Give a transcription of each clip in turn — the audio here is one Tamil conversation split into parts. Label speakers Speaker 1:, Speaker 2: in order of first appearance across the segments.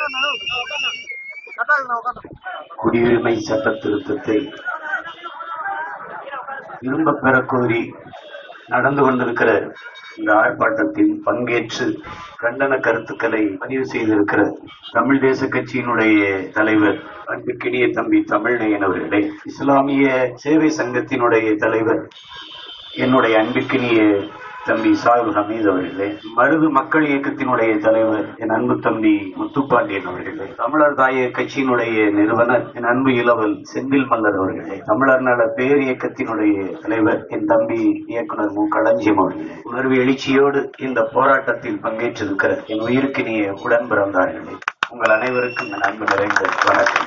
Speaker 1: குடியுரிமை சட்ட திருத்தத்தை திரும்ப பெற கோரி நடந்து கொண்டிருக்கிற இந்த ஆர்ப்பாட்டத்தில் பங்கேற்று கண்டன கருத்துக்களை பதிவு செய்திருக்கிற தமிழ் தேச கட்சியினுடைய தலைவர் அன்புக்கினிய தம்பி தமிழ்நயன் அவர்களே இஸ்லாமிய சேவை சங்கத்தினுடைய தலைவர் என்னுடைய அன்புக்கினிய தம்பி சாகுல் ஹமீத் அவர்களே மருது மக்கள் இயக்கத்தினுடைய தலைவர் என் அன்பு தம்பி முத்துப்பாண்டியன் அவர்களே தமிழர் தாய கட்சியினுடைய நிறுவனர் என் அன்பு இளவல் செந்தில் மல்லர் அவர்களே தமிழர் நல பேர் இயக்கத்தினுடைய தலைவர் என் தம்பி இயக்குனர் மு களஞ்சியம் அவர்களே உணர்வு எழுச்சியோடு இந்த போராட்டத்தில் பங்கேற்றிருக்கிற என் உயிருக்கினிய உடன் பிறந்தார்களே உங்கள் அனைவருக்கும் என் அன்பு நிறைந்த வணக்கம்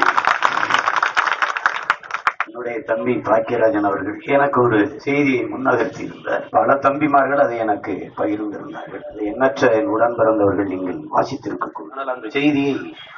Speaker 1: என்னுடைய தம்பி பாக்கியராஜன் அவர்கள் எனக்கு ஒரு செய்தியை முன்னகர்த்தியிருந்தார் பல தம்பிமார்கள் அதை எனக்கு பகிர்ந்திருந்தார்கள் அதை எண்ணற்ற என் உடன் பிறந்தவர்கள் நீங்கள் வாசித்திருக்கக்கூடும் ஆனால் அந்த செய்தியை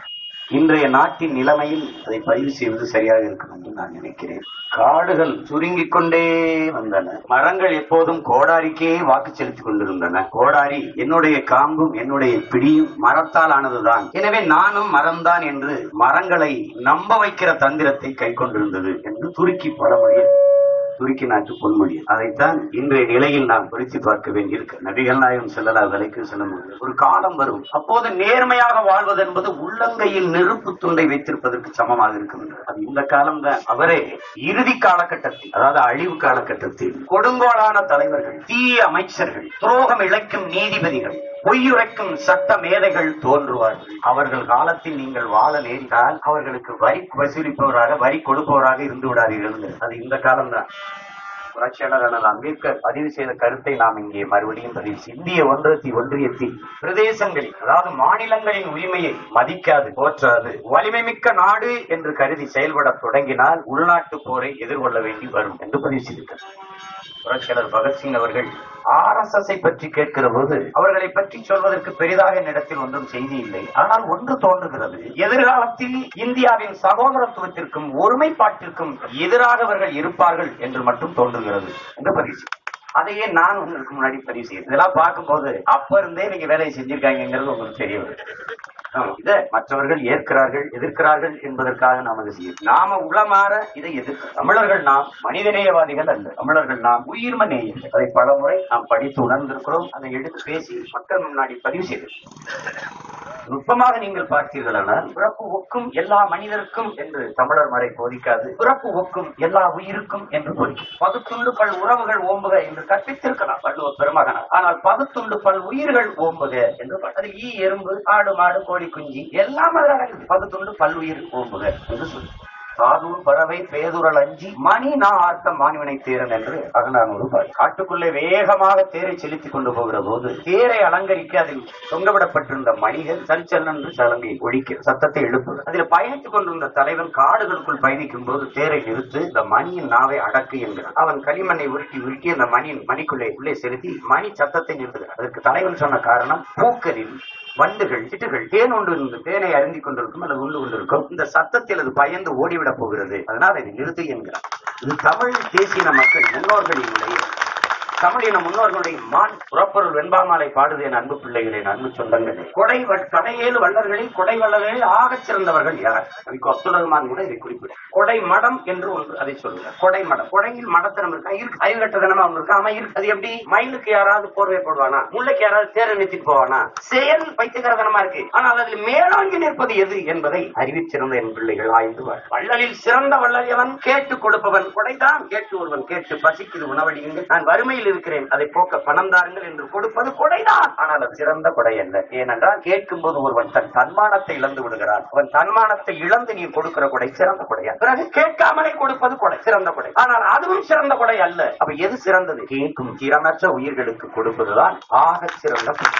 Speaker 1: இன்றைய நாட்டின் நிலைமையில் அதை பதிவு செய்வது சரியாக இருக்கும் என்று நான் நினைக்கிறேன் காடுகள் சுருங்கிக் கொண்டே வந்தன மரங்கள் எப்போதும் கோடாரிக்கே வாக்கு செலுத்திக் கொண்டிருந்தன கோடாரி என்னுடைய காம்பும் என்னுடைய பிடியும் மரத்தால் ஆனதுதான் எனவே நானும் மரம்தான் என்று மரங்களை நம்ப வைக்கிற தந்திரத்தை கை கொண்டிருந்தது என்று துருக்கி பழமொழியில் துருக்கி நாட்டு பொன்மொழி அதைத்தான் இன்றைய நிலையில் நாம் குறித்து பார்க்க வேண்டியிருக்கு நபிகள் நாயகம் செல்லலா விலைக்கு செல்லும் ஒரு காலம் வரும் அப்போது நேர்மையாக வாழ்வது என்பது உள்ளங்கையில் நெருப்பு துண்டை வைத்திருப்பதற்கு சமமாக இருக்கின்றது அது இந்த காலம் தான் அவரே இறுதி காலகட்டத்தில் அதாவது அழிவு காலகட்டத்தில் கொடுங்கோலான தலைவர்கள் தீய அமைச்சர்கள் துரோகம் இழைக்கும் நீதிபதிகள் பொய்யுரைக்கும் சட்ட மேதைகள் தோன்றுவார்கள் அவர்கள் காலத்தில் நீங்கள் வாழ நேரிட்டால் அவர்களுக்கு வரி வசூலிப்பவராக வரி கொடுப்பவராக இருந்து விடாதீர்கள் அது இந்த காலம்தான் புரட்சியாளர் அண்ணல் அம்பேத்கர் பதிவு செய்த கருத்தை நாம் இங்கே மறுபடியும் பதிவு செய்ய இந்திய ஒன்றத்தி ஒன்றியத்தில் பிரதேசங்களில் அதாவது மாநிலங்களின் உரிமையை மதிக்காது போற்றாது வலிமை மிக்க நாடு என்று கருதி செயல்பட தொடங்கினால் உள்நாட்டு போரை எதிர்கொள்ள வேண்டி வரும் என்று பதிவு செய்திருக்கிறார் புரட்சியாளர் பகத்சிங் அவர்கள் ஆர் எஸ் எஸ் பற்றி கேட்கிற போது அவர்களை பற்றி சொல்வதற்கு பெரிதாக என்னிடத்தில் ஒன்றும் செய்தி இல்லை ஆனால் ஒன்று தோன்றுகிறது எதிர்காலத்தில் இந்தியாவின் சகோதரத்துவத்திற்கும் ஒருமைப்பாட்டிற்கும் எதிராக அவர்கள் இருப்பார்கள் என்று மட்டும் தோன்றுகிறது என்று பதிவு செய்தார். அதையே நான் உங்களுக்கு முன்னாடி பதிவு செய்யுது இதெல்லாம் பார்க்கும்போது அப்ப இருந்தே நீங்க வேலையை செஞ்சிருக்காங்கிறது உங்களுக்கு தெரிய வரும் ஆமா. இதை மற்றவர்கள் ஏற்கிறார்கள் எதிர்க்கிறார்கள் என்பதற்காக நாம் அதை செய்யும் நாம உளமாற இதை எதிர்க்க தமிழர்கள் நாம் மனிதநேயவாதிகள் அல்ல தமிழர்கள் நாம் உயிர்ம நேயர்கள் அதை பலமுறை நாம் படித்து உணர்ந்திருக்கிறோம் அதை எடுத்து பேசி மக்கள் முன்னாடி பதிவு செய்திருக்கிறோம் நுட்பமாக நீங்கள் பார்த்தீர்களானால் பிறப்பு ஒக்கும் எல்லா மனிதருக்கும் என்று தமிழர் மறை போதிக்காது பிறப்பு ஒக்கும் எல்லா உயிருக்கும் என்று போதிக்கும் பகுத்துண்டு பல் உறவுகள் ஓம்புக என்று கற்பித்திருக்கலாம் வள்ளுவ பெருமகனார் ஆனால் பகுத்துண்டு பல் உயிர்கள் ஓம்புக என்று பா- அது ஈ எறும்பு ஆடு மாடு கோழி குஞ்சு எல்லாம் அதில் அடங்குது பகுத்துண்டு பல் உயிர் ஓம்புக என்று சொல்லி சாதூர் பறவை பேதுரல் அஞ்சி மணி நான் ஆர்த்த மாணிவனை தேரன் என்று அகநானூறு பாடி காட்டுக்குள்ளே வேகமாக தேரை செலுத்திக் கொண்டு போகிற போது தேரை அலங்கரிக்க அதில் தொங்கவிடப்பட்டிருந்த மணிகள் சரிச்சல் என்று சலங்கை ஒழிக்க சத்தத்தை எழுப்புது அதில் பயணித்துக் கொண்டிருந்த தலைவன் காடுகளுக்குள் பயணிக்கும் போது தேரை நிறுத்து இந்த மணியின் நாவை அடக்கு என்கிறான் அவன் களிமண்ணை உருட்டி உருட்டி அந்த மணியின் மணிக்குள்ளே உள்ளே செலுத்தி மணி சத்தத்தை நிறுத்துகிறான் அதற்கு தலைவன் சொன்ன காரணம் பூக்களில் வண்டுகள் சிட்டுகள் தேன் ஒன்று இருந்து தேனை அருந்திக் கொண்டிருக்கும் அல்லது உண்டு கொண்டிருக்கும் இந்த சத்தத்தில் அது பயந்து ஓடிவிடப் போகிறது அதனால் அதை நிறுத்து என்கிறார் இது தமிழ் தேசிய மக்கள் முன்னோர்களினுடைய தமிழின முன்னோர்களுடைய மான் புறப்பொருள் வெண்பாமாலை பாடுது என் அன்பு பிள்ளைகளே என் அன்பு சொந்தங்களே கொடை வ- கடையேழு வள்ளர்களில் கொடை வள்ளர்களில் ஆகச் சிறந்தவர்கள் யார் அதுக்கு அப்துல் ரஹ்மான் கூட இதை குறிப்பிட கொடை மடம் என்று ஒன்று அதை சொல்லுங்க கொடை மடம் கொடையில் மடத்தனம் இருக்கு இருக்கு அறிவு கட்டதனமா ஒன்று இருக்கு ஆமா இருக்கு அது எப்படி மயிலுக்கு யாராவது போர்வை போடுவானா முல்லைக்கு யாராவது தேரை நிறுத்திட்டு போவானா செயல் பைத்தியகரதனமா இருக்கு ஆனால் அதில் மேலோங்கி நிற்பது எது என்பதை அறிவிச்சிருந்த என் பிள்ளைகள் ஆய்ந்து பார். வள்ளலில் சிறந்த வள்ளல் எவன் கேட்டு கொடுப்பவன் கொடைதான் கேட்டு ஒருவன் கேட்டு பசிக்குது உணவடியுங்கள் நான் வறுமையில் இருக்கிறேன் அதை போக்க பணம் தாருங்கள் என்று கொடுப்பது கொடைதான் ஆனால் அது சிறந்த கொடை அல்ல ஏனென்றால் கேட்கும் போது ஒருவன் தன் தன்மானத்தை இழந்து விடுகிறான் அவன் தன்மானத்தை இழந்து நீ கொடுக்கிற கொடை சிறந்த கொடையா பிறகு கேட்காமலே கொடுப்பது கொடை சிறந்த கொடை ஆனால் அதுவும் சிறந்த கொடை அல்ல அப்ப எது சிறந்தது கேட்கும் திறமற்ற உயிர்களுக்கு கொடுப்பதுதான் ஆக சிறந்த கொடை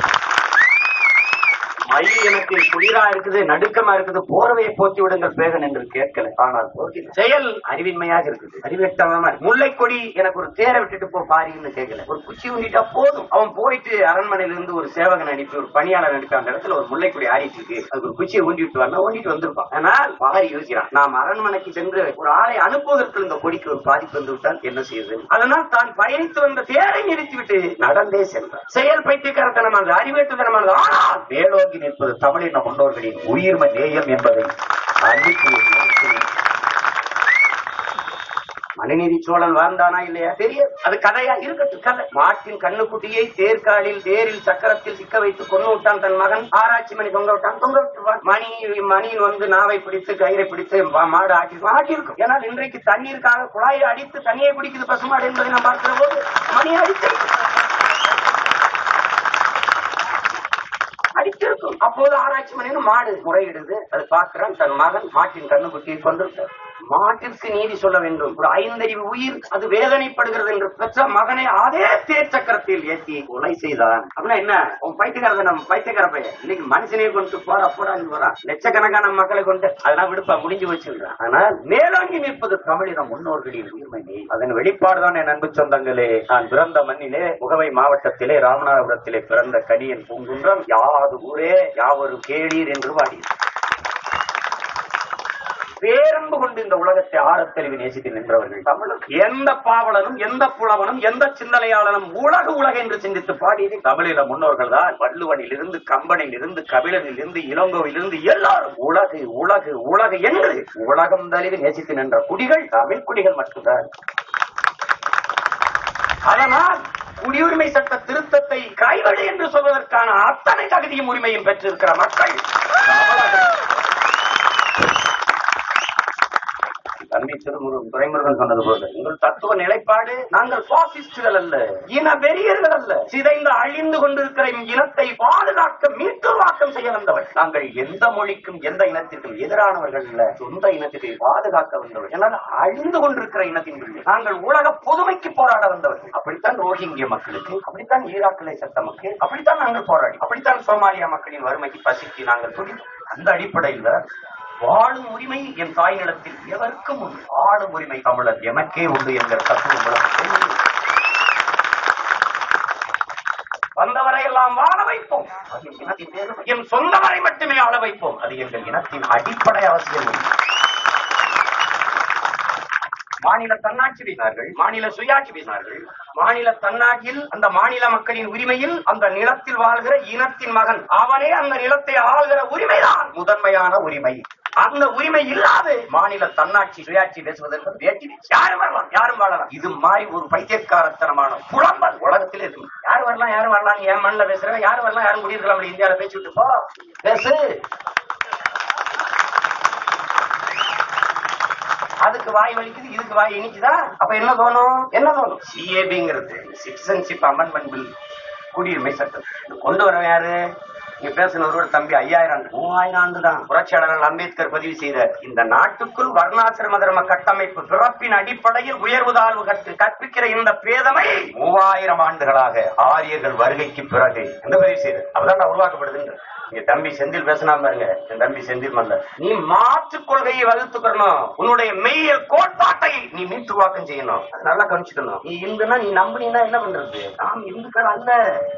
Speaker 1: மயில் எனக்கு குளிரா இருக்குது நடுக்கமா இருக்குது போர்வையை போத்தி விடுங்கள் பேகன் என்று கேட்கல ஆனால் போகிறது. செயல் அறிவின்மையாக இருக்குது அறிவெட்டமா முல்லை கொடி எனக்கு ஒரு தேரை விட்டுட்டு போ பாரின்னு கேட்கல ஒரு குச்சி ஊண்டிட்டா போதும் அவன் போயிட்டு அரண்மனையில இருந்து ஒரு சேவகன் அனுப்பி ஒரு பணியாளர் அனுப்பி அந்த இடத்துல ஒரு முல்லை கொடி ஆடிட்டு இருக்கு அதுக்கு ஒரு குச்சியை ஊண்டி விட்டு வரணும் ஊண்டிட்டு வந்திருப்பான் ஆனால் பாரி யோசிக்கிறான் நாம் அரண்மனைக்கு சென்று ஒரு ஆளை அனுப்புவதற்கு இந்த கொடிக்கு ஒரு பாதிப்பு வந்து விட்டால் என்ன செய்யுது அதனால் தான் பயணித்து வந்த தேரை நிறுத்திவிட்டு நடந்தே சென்றார் செயல் பைத்தியக்காரத்தனமானது அறிவேற்றுத்தனமானது ஆனால் மேலோங்கி நிற்பது தமிழின முன்னோர்களின் உயிர்ம நேயம் என்பதை அறிவித்து மனுநீதி சோழன் வாழ்ந்தானா இல்லையா தெரியாது அது கதையா இருக்கட்டும் கதை மாட்டின் கண்ணுக்குட்டியை தேர்காலில் தேரில் சக்கரத்தில் சிக்க வைத்து கொண்டு விட்டான் தன் மகன் ஆராய்ச்சி மணி தொங்க விட்டான் தொங்க விட்டுவான் மணி மணியின் வந்து நாவை பிடித்து கயிறை பிடித்து மா- மாடு ஆட்டி ஆட்டி இருக்கும் ஏன்னா இன்றைக்கு தண்ணீருக்காக குழாயை அடித்து தண்ணியை குடிக்குது பசுமாடு என்பதை நாம் பார்க்கிற போது மணி அடித்து அடித்திருக்கும் அப்போது ஆராய்ச்சி மணின்னு மாடு முறையிடுது அது பார்க்கிறான் தன் மகன் மாட்டின் கண்ணுக்குட்டியை கொண்டிருக்கார் மாட்டிற்கு நீதி சொல்ல வேண்டும் ஒரு ஐந்தறிவு உயிர் அது வேதனைப்படுகிறது என்று பெற்ற மகனை அதே தேர் சக்கரத்தில் ஏற்றி கொலை செய்தான் அப்படின்னா என்ன உன் பைத்தியக்காரத நம்ம பைத்தியக்கார பையன் இன்னைக்கு மனுஷனே கொண்டு போற போடான்னு போறான் லட்சக்கணக்கான மக்களை கொண்டு அதெல்லாம் விடுப்பா முடிஞ்சு வச்சிருக்கான் ஆனால் மேலோங்கி நிற்பது தமிழின முன்னோர்களின் உரிமை அதன் வெளிப்பாடுதான் என் அன்பு சொந்தங்களே நான் பிறந்த மண்ணிலே முகவை மாவட்டத்திலே ராமநாதபுரத்திலே பிறந்த கனியன் பூங்குன்றம் யாது ஊரே யாவரும் கேளீர் என்று வாடி பேரன்பு கொண்டு இந்த உலகத்தை ஆரத்தெளிவு நேசித்து நின்றவர்கள் தமிழர் எந்த பாவலனும் எந்த புலவனும் எந்த சிந்தனையாளனும் உலக உலக என்று சிந்தித்து பாடியது தமிழில முன்னோர்கள் தான் வள்ளுவனில் இருந்து கம்பனில் இருந்து கபிலனில் இருந்து இளங்கோவில் இருந்து எல்லாரும் உலகு உலகு உலகு என்று உலகம் தழுவி நேசித்து நின்ற குடிகள் தமிழ் குடிகள் மட்டும்தான் அதனால் குடியுரிமை சட்ட திருத்தத்தை கைவழி என்று சொல்வதற்கான அத்தனை தகுதியும் உரிமையும் பெற்றிருக்கிற மக்கள் தமிழர்கள். தம்பி திருமுருகன் துரைமுருகன் சொன்னது போல உங்கள் தத்துவ நிலைப்பாடு நாங்கள் பாசிஸ்டுகள் அல்ல இன வெறியர்கள் அல்ல சிதைந்து அழிந்து கொண்டிருக்கிற இனத்தை பாதுகாக்க மீட்டுருவாக்கம் செய்ய வந்தவர் நாங்கள் எந்த மொழிக்கும் எந்த இனத்திற்கும் எதிரானவர்கள் இல்ல சொந்த இனத்திற்கு பாதுகாக்க வந்தவர் என்னால் அழிந்து கொண்டிருக்கிற இனத்தின் பிள்ளை. நாங்கள் உலக பொதுமைக்கு போராட வந்தவர்கள் அப்படித்தான் ரோஹிங்கிய மக்களுக்கு அப்படித்தான் ஈராக்கிலே சத்தமுக்கு அப்படித்தான் நாங்கள் போராடி அப்படித்தான் சோமாலியா மக்களின் வறுமைக்கு பசிக்கு நாங்கள் துடித்தோம் அந்த அடிப்படையில் வாழும் உரிமை என் தாய் நிலத்தில் எவருக்கும் உண்டு ஆளும் உரிமை தமிழர் எமக்கே உண்டு என்கிற தத்துவம் உலகத்தில் உண்டு. வந்தவரை எல்லாம் வாழ வைப்போம் அது என் இனத்தின் பெருமை. என் சொந்தவரை மட்டுமே ஆள வைப்போம் அது எங்கள் இனத்தின் அடிப்படை அவசியம் உண்டு. மாநில தன்னாட்சி பேசினார்கள் மாநில சுயாட்சி பேசினார்கள் மாநில தன்னாட்சியில் அந்த மாநில மக்களின் உரிமையில் அந்த நிலத்தில் வாழ்கிற இனத்தின் மகன் அவனே அந்த நிலத்தை ஆள்கிற உரிமைதான் முதன்மையான உரிமை அந்த உரிமை இல்லாது மாநில தன்னாட்சி சுயாட்சி பேசுவதற்கு வேட்டி யாரும் வரலாம் யாரும் வாழலாம் இது மாதிரி ஒரு பைத்தியக்காரத்தனமான புலம்பல் உலகத்தில் இருக்கு யார் வரலாம் யாரும் வரலாம் என் மண்ணில் பேசுறேன் யாரும் வரலாம் யாரும் குடியிருக்கலாம் இந்தியாவில பேசி விட்டு போ பேசு அதுக்கு வாய் வலிக்குது இதுக்கு வாய் இனிக்குதா அப்ப என்ன தோணும் என்ன தோணும் சிஏபிங்கிறது சிட்டிசன்ஷிப் அமெண்ட்மெண்ட் பில் குடியுரிமை சட்டம் இது கொண்டு வரவன் யாரு நீங்க பேசினவரோட தம்பி ஐயாயிரம் ஆண்டு மூவாயிரம் ஆண்டு தான் புரட்சியாளர்கள் அம்பேத்கர் பதிவு செய்த இந்த நாட்டுக்குள் வர்ணாசிரம தர்ம கட்டமைப்பு பிறப்பின் அடிப்படையில் உயர்வு தாழ்வு கற்று கற்பிக்கிற இந்த பேதமை மூவாயிரம் ஆண்டுகளாக ஆரியர்கள் வருகைக்கு பிறகு இந்த பதிவு செய்தது அப்பதான் உருவாக்கப்படுதுன்ற இங்க தம்பி செந்தில் பேசினா பாருங்க என் தம்பி செந்தில் மல்ல நீ மாற்றுக் கொள்கையை வகுத்துக்கணும் உன்னுடைய மெய்யல் கோட்பாட்டை நீ மீட்டுருவாக்கம் செய்யணும் அது நல்லா கவனிச்சுக்கணும் நீ இந்துனா நீ நம்பினீங்கன்னா என்ன பண்றது நாம் இந்துக்கள் அல்ல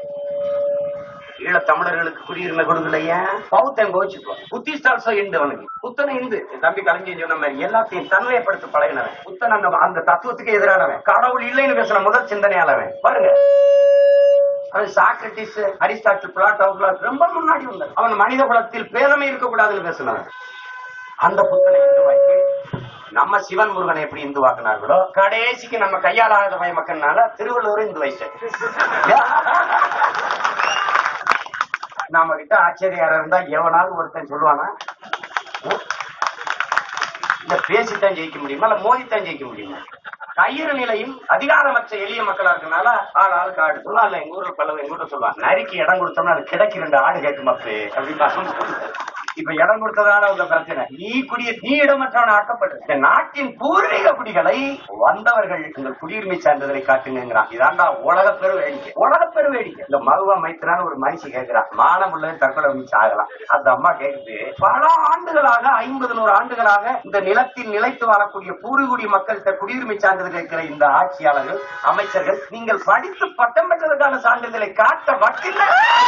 Speaker 1: ஈழ தமிழர்களுக்கு குடியுரிமை கொடுக்கலையா பௌத்தன் கோச்சுப்போம் புத்திஸ்ட் ஆல்சோ இந்து அவனுக்கு புத்தனை இந்து என் தம்பி கலைஞர் சொன்ன மாதிரி எல்லாத்தையும் தன்மையப்படுத்த பழகினவன் புத்தன் அந்த அந்த தத்துவத்துக்கு எதிரானவன் கடவுள் இல்லைன்னு பேசின முதல் சிந்தனையாளவன் பாருங்க அவன் சாக்ரட்டிஸ் அரிஸ்டாட்டில் பிளாட்டோ பிளாட் ரொம்ப முன்னாடி வந்தார் அவன் மனித குலத்தில் பேதமை இருக்கக்கூடாதுன்னு பேசினான் அந்த புத்தனை இந்துவாக்கி நம்ம சிவன் முருகனை எப்படி இந்துவாக்குனார்களோ கடைசிக்கு நம்ம கையாளாத பய மக்கள்னால திருவள்ளுவர் இந்து நாம கிட்ட ஆச்சரியாரா இருந்தா எவனாலும் ஒருத்தன் சொல்லுவானா இல்ல பேசித்தான் ஜெயிக்க முடியுமா இல்ல மோதித்தான் ஜெயிக்க முடியுமா கயிறு நிலையில் அதிகாரமற்ற எளிய மக்களா இருக்கனால ஆள் ஆளுக்கு ஆடு சொல்லலாம் இல்ல எங்க ஊர்ல பல்லவ எங்க ஊர்ல சொல்லுவாங்க நரிக்கு இடம் கொடுத்தோம்னா அது கிடைக்கு ரெண்டு ஆடு கேட்கும் அப்பே அப்படின்னு இப்ப இடம் கொடுத்ததால உங்க பிரச்சனை நீ குடிய நீ இடமற்றவன ஆக்கப்படுற இந்த நாட்டின் பூர்வீக குடிகளை வந்தவர்கள் உங்கள் குடியுரிமை சான்றிதழை காட்டுங்கிறான் இதாண்டா உலக பெரு வேடிக்கை உலக பெரு வேடிக்கை இந்த மருவா மைத்திரான்னு ஒரு மனுஷி கேட்கிறான் மானம் உள்ளது தற்கொலை வச்சு ஆகலாம் அந்த அம்மா கேக்குது பல ஆண்டுகளாக ஐம்பது நூறு ஆண்டுகளாக இந்த நிலத்தில் நிலைத்து வாழக்கூடிய பூர்வீகுடி மக்கள்கிட்ட குடியுரிமை சான்றிதழ் கேட்கிற இந்த ஆட்சியாளர்கள் அமைச்சர்கள் நீங்கள் படித்து பட்டம் பெற்றதற்கான சான்றிதழை காட்ட வக்கில்லை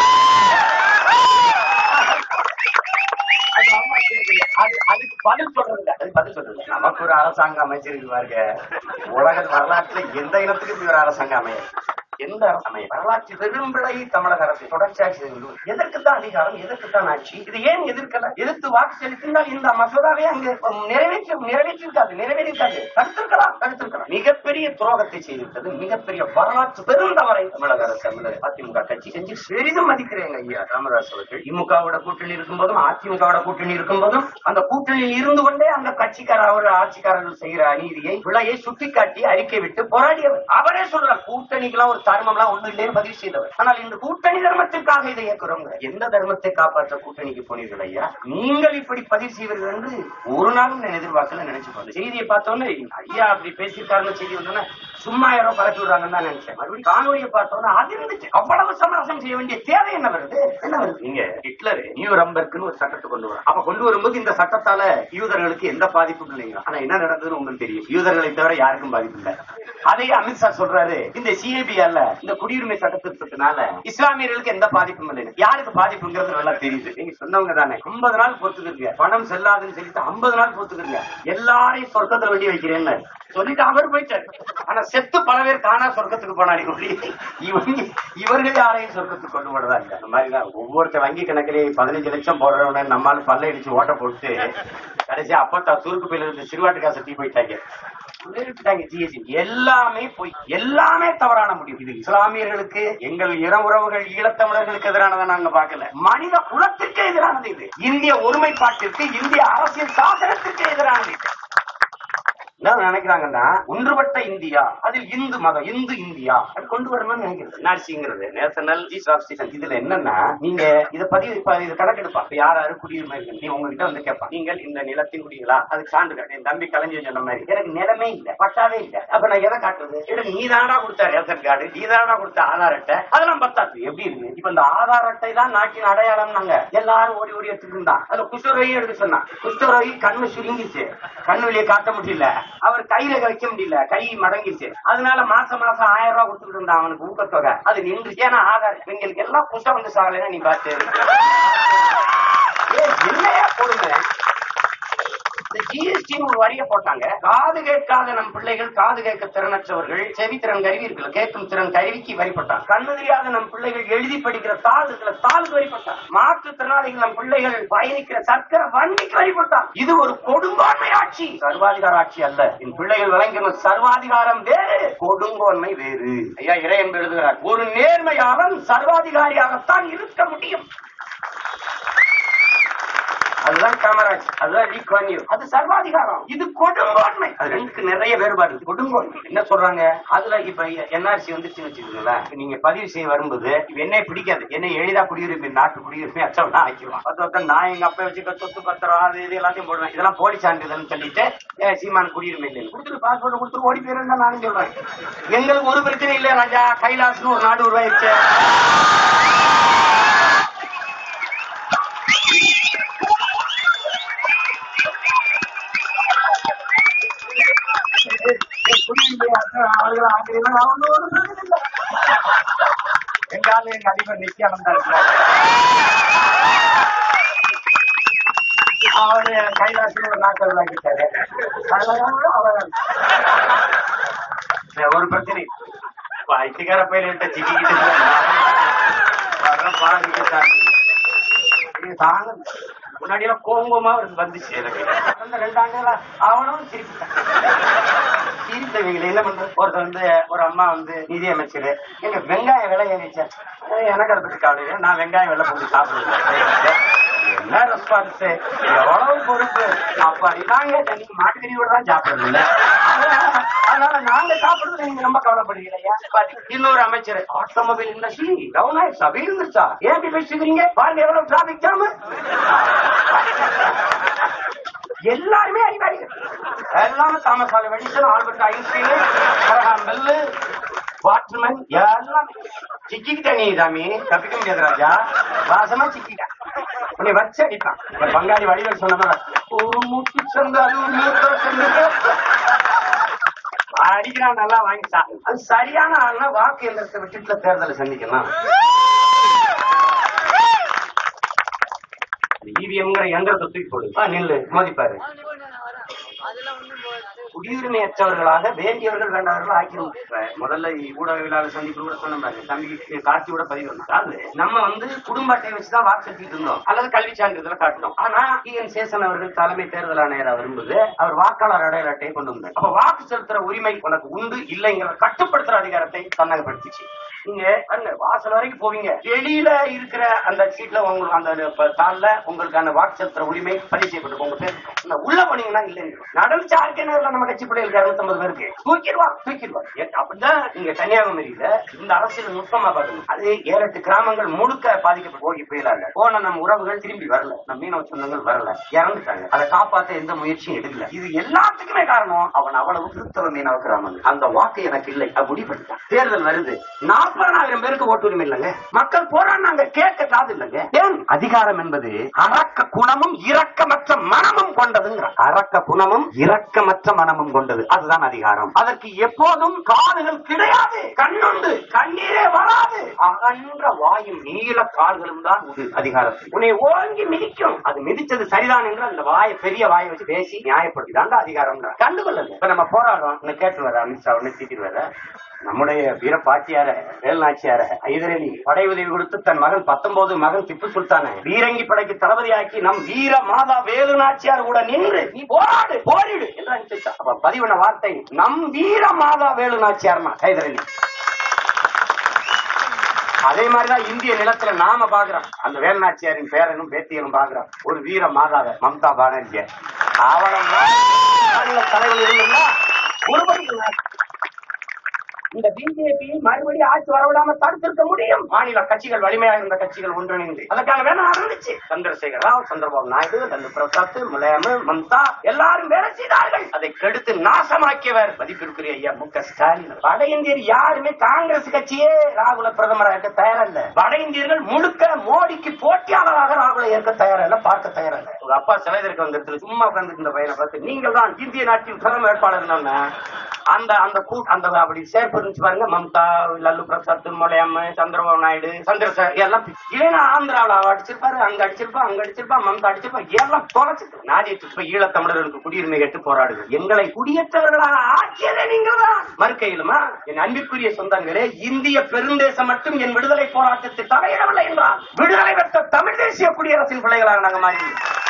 Speaker 1: அது அம்மா கேக்குது. அது அதுக்கு பதில் சொல்றது இல்ல. அதுக்கு பதில் சொல்றது இல்ல. நமக்கு ஒரு அரசாங்க அமைச்சருக்கு பாருங்க உலக வரலாற்றுல எந்த இனத்துக்கும் இப்படி ஒரு அரசாங்க அமைய எந்த சமயம் வரலாற்று பெரும்பிழை தமிழக அரசு தொடர்ச்சியாக செய்து எதற்கு தான் அதிகாரம் எதற்கு தான் ஆட்சி இது ஏன் எதிர்க்கல எதிர்த்து வாக்கு செலுத்தினால் இந்த மசோதாவை அங்கு நிறைவேற்றி நிறைவேற்றிருக்காது நிறைவேறிருக்காது தடுத்திருக்கலாம் தடுத்திருக்கலாம் மிகப்பெரிய துரோகத்தை செய்திருக்கிறது மிகப்பெரிய வரலாற்று பெருந்தவரை தமிழக அரசு தமிழக அதிமுக கட்சி செஞ்சு பெரிதும் மதிக்கிறேங்க ஐயா ராமதாஸ் அவர்கள் திமுகவோட கூட்டணி இருக்கும்போதும் அதிமுகவோட கூட்டணி இருக்கும்போதும் அந்த கூட்டணியில் இருந்து கொண்டே அந்த கட்சிக்கார அவர் ஆட்சிக்காரர்கள் செய்கிற அநீதியை விலையை சுட்டிக்காட்டி அறிக்கை விட்டு போராடியவர் அவரே சொல்றார் கூட்டணிக்கெல்லாம் ஒரு தர்மம்லாம் ஒண்ணு இல்லைன்னு பதிவு செய்தவர் ஆனால் இந்த கூட்டணி தர்மத்திற்காக இதை இயக்குறவங்க எந்த தர்மத்தை காப்பாற்ற கூட்டணிக்கு போனீர்கள் ஐயா நீங்கள் இப்படி பதிவு செய்வீர்கள் என்று ஒரு நாளும் நான் எதிர்பார்க்கல நினைச்சு பார்த்தேன் செய்தியை பார்த்தோன்னே ஐயா அப்படி பேசியிருக்காருன்னு செய்தி வந்தோன்னே சும்மா யாரோ பரப்பி விடுறாங்கன்னு தான் நினைச்சேன் மறுபடியும் காணொலியை பார்த்தோன்னா அது இருந்துச்சு அவ்வளவு சமரசம் செய்ய வேண்டிய தேவை என்ன வருது என்ன வருது நீங்க ஹிட்லர் நியூ ரம்பர்க்குன்னு ஒரு சட்டத்தை கொண்டு வர அப்ப கொண்டு வரும்போது இந்த சட்டத்தால யூதர்களுக்கு எந்த பாதிப்பும் இல்லைங்க ஆனா என்ன நடந்ததுன்னு உங்களுக்கு தெரியும் யூதர்களை தவிர யாருக்கும் பாதிப்பு இல்லை அதையே அமித்ஷா சொல்றாரு இந்த சிஏபிஆர்ல இந்த குடியுரிமை சட்ட திருத்தத்தினால இஸ்லாமியர்களுக்கு எந்த பாதிப்பும் இல்லை யாருக்கு பாதிப்புங்கிறது நல்லா தெரியுது நீங்க சொன்னவங்க தானே ஐம்பது நாள் பொறுத்துக்கிறீங்க பணம் செல்லாதுன்னு சொல்லிட்டு ஐம்பது நாள் பொறுத்துக்கிறீங்க எல்லாரையும் சொர்க்கத்துல வேண்டி வைக்கிறேன்னு சொல்லிட்டு அவர் போயிட்டாரு ஆனா செத்து பல பேர் காணா சொர்க்கத்துக்கு போனாரு இப்படி இவங்க இவர்கள் யாரையும் சொர்க்கத்துக்கு கொண்டு போனதா இல்ல அந்த மாதிரி தான் ஒவ்வொருத்தர் வங்கி கணக்கிலே பதினஞ்சு லட்சம் போடுறவன நம்மால பல்ல இடிச்சு ஓட்ட போட்டு கடைசி அப்பத்தா சுருக்கு பையில இருந்து சிறுவாட்டு காசை தீ போயிட்டாங்க விட்டுட்டாங்க GST. எல்லாமே போய் எல்லாமே தவறான முடிவு இது இஸ்லாமியர்களுக்கு எங்கள் இன உறவுகள் ஈழத்தமிழர்களுக்கு எதிரானதை நாங்க பார்க்கல மனித குலத்திற்கு எதிரானது இது இந்திய ஒருமைப்பாட்டிற்கு இந்திய அரசியல் சாசனத்திற்கு எதிரானது இது என்ன நினைக்கிறாங்கன்னா ஒன்றுபட்ட இந்தியா அதில் இந்து மதம் இந்து இந்தியா அது கொண்டு வரணும்னு நினைக்கிறது என்ஆர்சிங்கிறது நேஷனல் ஜிசாப்ஸ்டிஷன் இதுல என்னன்னா நீங்க இத பதிவு இப்ப இது கணக்கெடுப்பா இப்ப யார் யாரு குடியுரிமை இருக்கு நீ உங்ககிட்ட வந்து கேட்பான் நீங்கள் இந்த நிலத்தின் குடிகளா அதுக்கு சான்று காட்டு. என் தம்பி கலைஞர் சொன்ன மாதிரி எனக்கு நிலமே இல்ல பட்டாவே இல்ல அப்ப நான் எதை காட்டுறது எனக்கு நீ தானா கொடுத்த ரேஷன் கார்டு நீ தானா கொடுத்த ஆதார் அட்டை அதெல்லாம் பத்தாது எப்படி இருக்கு இப்ப இந்த ஆதார் அட்டை தான் நாட்டின் அடையாளம் நாங்க எல்லாரும் ஓடி ஓடி எடுத்துட்டு இருந்தா அதுல குஷ்டரோகியும் எடுக்க சொன்னா குஷ்டரோகி கண்ணு சுருங்கிச்சு கண்ணு வெளியே காட்ட முடியல அவர் கையில வைக்க முடியல கை மடங்கிச்சு அதனால மாசம் மாசம் ஆயிரம் ரூபாய் கொடுத்துட்டு இருந்தான் அவனுக்கு ஊக்கத்தொகை அது நின்று ஏன்னா ஆதார் எங்களுக்கு எல்லாம் குஷ்டம் வந்து சாகலைன்னா நீ பாத்து ஏய், என்னையா கொடுங்க இந்த ஜிஎஸ்டி ஒரு வரிய போட்டாங்க காது கேட்காத நம் பிள்ளைகள் காது கேட்க திறனற்றவர்கள் செவித்திறன் கருவி இருக்குல்ல கேட்கும் திறன் கருவிக்கு வரி போட்டாங்க கண்ணு தெரியாத நம் பிள்ளைகள் எழுதி படிக்கிற தாள் இருக்குல்ல தாளுக்கு வரி போட்டாங்க மாற்றுத்திறனாளிகள் நம் பிள்ளைகள் பயணிக்கிற சர்க்கரை வண்டிக்கு வரி போட்டாங்க இது ஒரு கொடுங்கோன்மை ஆட்சி சர்வாதிகார ஆட்சி அல்ல என் பிள்ளைகள் வழங்கின சர்வாதிகாரம் வேறு கொடுங்கோன்மை வேறு ஐயா இறை என்று எழுதுகிறார் ஒரு நேர்மையாளன் சர்வாதிகாரியாகத்தான் இருக்க முடியும் அதுதான் காமராஜ் அதுதான் லீ குவான் யூ. அது சர்வாதிகாரம் இது கொடுங்கோன்மை அது ரெண்டுக்கு நிறைய வேறுபாடு இருக்கு. கொடுங்கோன்மை என்ன சொல்றாங்க அதுல இப்ப என்ஆர்சி வந்துச்சுன்னு வச்சுக்கோங்களேன் இப்ப நீங்க பதிவு செய்ய வரும்போது இப்ப என்னை பிடிக்காது என்னை எளிதா குடியுரிமை நாட்டு குடியுரிமை அச்சவனா ஆக்கிடுவான் பத்து வருஷம் நான் எங்க அப்பா வச்சுக்க சொத்து பத்திரம் அது இது எல்லாத்தையும் போடுவேன் இதெல்லாம் போலி சான்றிதழ்னு சொல்லிட்டு ஏ, சீமான் குடியுரிமை இல்லை கொடுத்துட்டு பாஸ்போர்ட் கொடுத்துட்டு ஓடி போயிருந்தா நானும் சொல்றேன் எங்களுக்கு ஒரு பிரச்சனை இல்ல ராஜா கைலாஸ்னு ஒரு நாடு உருவாயிருச்சு எங்கால எங்க அதிபர் நித்யானந்தா இருக்கிறார் அவரு கைலாசில் ஒரு நாட்கள் வாங்கிட்டாரு அதனால அவர் ஒரு பிரச்சனை பைத்தியக்கார பயில விட்ட சிக்கிக்கிட்டு தாங்க முன்னாடி எல்லாம் கோங்கோமா இருக்கு வந்துச்சு எனக்கு அந்த ரெண்டு ஆண்டுகளா அவனும் சிரிப்பிட்டான் சிரித்தவங்களை என்ன பண்றது ஒருத்தர் வந்து ஒரு அம்மா வந்து நிதி அமைச்சர் எங்க வெங்காய விலை ஏறிச்சா எனக்கு அதை பத்தி கவலை இல்லை. நான் வெங்காயம் விலை போட்டு சாப்பிடுவேன் என்ன ரெஸ்பான்ஸ் எவ்வளவு பொறுப்பு அப்ப நாங்க நீங்க மாட்டுக்கறி தான் சாப்பிடுறது இல்ல அதனால நாங்க சாப்பிடுறது நீங்க ரொம்ப கவலைப்படுறீங்க இன்னொரு அமைச்சர் ஆட்டோமொபைல் இண்டஸ்ட்ரி டவுன் ஆயிடுச்சா வீழ்ந்துருச்சா ஏன் இப்படி பேசுகிறீங்க பாருங்க எவ்வளவு டிராபிக் ஜாம் எல்லாருமே அறிவாளிகள் எல்லாமே Thomas Alva Edison Albert Einstein Abraham Bell வாட்மன் எல்லாம் சிக்கிக்கிட்ட நீ சாமி தப்பிக்க முடியாது ராஜா வாசமா சிக்கிட்ட உன்னை வச்சு அடிப்பான் இப்ப பங்காளி வடிவல் சொன்ன மாதிரி ஒரு மூச்சு சந்தாலு மூத்த சந்தாலு அடிக்கிறான் நல்லா வாங்கிட்டா அது சரியான ஆள்னா வாக்கு எந்திரத்தை விட்டுட்டு தேர்தலை சந்திக்கலாம் இவிஎம்ங்கிற எந்திரத்தை தூக்கி போடு ஆ, நில்லு மோதிப்பாரு
Speaker 2: அதெல்லாம் ஒண்ணும் போகாது
Speaker 1: குடியுரிமையற்றவர்களாக வேண்டியவர்கள் வேண்டாதவர்கள் ஆக்கிடும் முதல்ல ஊடகவியலாளர் சந்திப்பு கூட சொன்னாங்க தம்பி காட்சி கூட பதிவு வந்தது. அதாவது நம்ம வந்து குடும்ப அட்டையை வச்சுதான் வாக்கு செலுத்திட்டு இருந்தோம் அல்லது கல்வி சான்றிதழ் காட்டணும் ஆனா டி என் சேசன் அவர்கள் தலைமை தேர்தல் ஆணையர் வரும்போது அவர் வாக்காளர் அடையாள அட்டையை கொண்டு வந்தார் அப்ப வாக்கு செலுத்துற உரிமை உனக்கு உண்டு இல்லைங்கிற கட்டுப்படுத்துற அதிகாரத்தை தன்னகப்படுத்திச்சு நீங்க பாருங்க வாசல் வரைக்கும் போவீங்க வெளியில இருக்கிற அந்த சீட்ல உங்களுக்கு அந்த ப- தாள்ல உங்களுக்கு அந்த வாக்கு செலுத்துற உரிமை பதிவு செய்யப்பட்டு உங்க பேர் இருக்கும். ஆனா உள்ள போனீங்கன்னா இல்லைங்க நடுவு சார்க்கேனர்ல நம்ம கட்சி பிள்ளைகளுக்கு இருநூத்தம்பது பேருக்கு தூக்கிடுவா தூக்கிடுவா ஏ, அப்படிதான் நீங்க கன்னியாகுமரியில இந்த அரசியல் நுட்பமா பாருங்க அது ஏழு எட்டு கிராமங்கள் முழுக்க பாதிக்கப்பட்டு போகி புயலால போன நம்ம உறவுகள் திரும்பி வரல நம்ம மீனவ சொந்தங்கள் வரல இறந்துட்டாங்க அதை காப்பாத்த எந்த முயற்சியும் எடுக்கல இது எல்லாத்துக்குமே காரணம் அவன் அவ்வளவு கிறிஸ்தவ மீனவ கிராமங்கள் அந்த வாக்கு எனக்கு இல்லை அது முடிவுபடுத்தான் தேர்தல் வருது நாற்பதாயிரம் பேருக்கு ஓட்டுரிமை இல்லைங்க மக்கள் போராடினாங்க கேட்க காது இல்லைங்க ஏன் அதிகாரம் என்பது அரக்க குணமும் இரக்கமற்ற மனமும் கொண்டதுங்கிற அரக்க குணமும் இரக்கமற்ற மனமும் கொண்டது அதுதான் அதிகாரம் அதற்கு எப்போதும் காதுகள் கிடையாது கண்ணுண்டு கண்ணீரே வராது அகன்ற வாயும் நீல கால்களும் தான் உண்டு அதிகாரத்தில் உன்னை ஓங்கி மிதிக்கும் அது மிதிச்சது சரிதான் என்று அந்த வாயை பெரிய வாயை வச்சு பேசி நியாயப்படுத்தி தாங்க அதிகாரம் கண்டுகொள்ளல இப்ப நம்ம போராடுறோம் இன்னும் கேட்டு வர அமித்ஷா ஒண்ணு தீட்டிட்டு வர நம்முடைய வீர பாட்டியார வேல்நாச்சியார ஐதரலி படை உதவி கொடுத்து தன் மகன் பத்தொன்பது மகன் திப்பு சுல்தான பீரங்கி படைக்கு தளபதியாக்கி நம் வீர மாதா வேலு நாச்சியார் கூட நின்று நீ போராடு போரிடு என்று அனுப்பிச்சா அப்ப பதிவன வார்த்தை நம் வீர மாதா வேலு நாச்சியார்னா ஹைதரலி அதே மாதிரிதான் இந்திய நிலத்துல நாம பாக்குறோம் அந்த வேலுநாச்சியாரின் பேரனும் பேத்தியனும் பாக்குறோம் ஒரு வீர மாதாவ மம்தா பானர்ஜிய அவளை மாநில தலைவர் இருந்தா ஒருபடி இந்த பிஜேபி மறுபடியும் ஆட்சி வரவிடாம தடுத்திருக்க முடியும் மாநில கட்சிகள் வலிமையாக இருந்த கட்சிகள் ஒன்றிணைந்து அதற்கான வேலை நடந்துச்சு சந்திரசேகர் ராவ் சந்திரபாபு நாயுடு லல்லு பிரசாத் முலாயம் மம்தா எல்லாரும் வேலை செய்தார்கள் அதை கெடுத்து நாசமாக்கியவர் மதிப்பிற்குரிய ஐயா மு க ஸ்டாலின் வட இந்தியர் யாருமே காங்கிரஸ் கட்சியே ராகுல பிரதமராக இருக்க தயாரல்ல வட இந்தியர்கள் முழுக்க மோடிக்கு போட்டியாளராக ராகுலை ஏற்க தயாரல்ல பார்க்க தயாரல்ல உங்க அப்பா சிலைதற்கு வந்திருக்கு சும்மா உட்கார்ந்து இந்த பையனை பார்த்து நீங்கள் தான் இந்திய நாட்டின் பிரதம வேட்பாளர் அந்த அந்த கூ அந்த அப்படி சேர்ப்பு இருந்துச்சு பாருங்க மம்தா லல்லு பிரசாத் முலையம் சந்திரபாபு நாயுடு சந்திரசேகர் எல்லாம் ஏன்னா ஆந்திராவில் அவ அடிச்சிருப்பாரு அங்க அடிச்சிருப்பா அங்க அடிச்சிருப்பா மம்தா அடிச்சிருப்பா எல்லாம் தொலைச்சிட்டு நாடிட்டு இப்ப ஈழத்தமிழர்களுக்கு குடியுரிமை கேட்டு போராடுது எங்களை குடியேற்றவர்களாக ஆக்கியதே நீங்கள் தான் மறுக்கையிலுமா என் அன்பிற்குரிய சொந்தங்களே இந்திய பெருந்தேசம் மட்டும் என் விடுதலை போராட்டத்தை தலையிடவில்லை என்றால் விடுதலை பெற்ற தமிழ் தேசிய குடியரசின் பிள்ளைகளாக நாங்க மாறி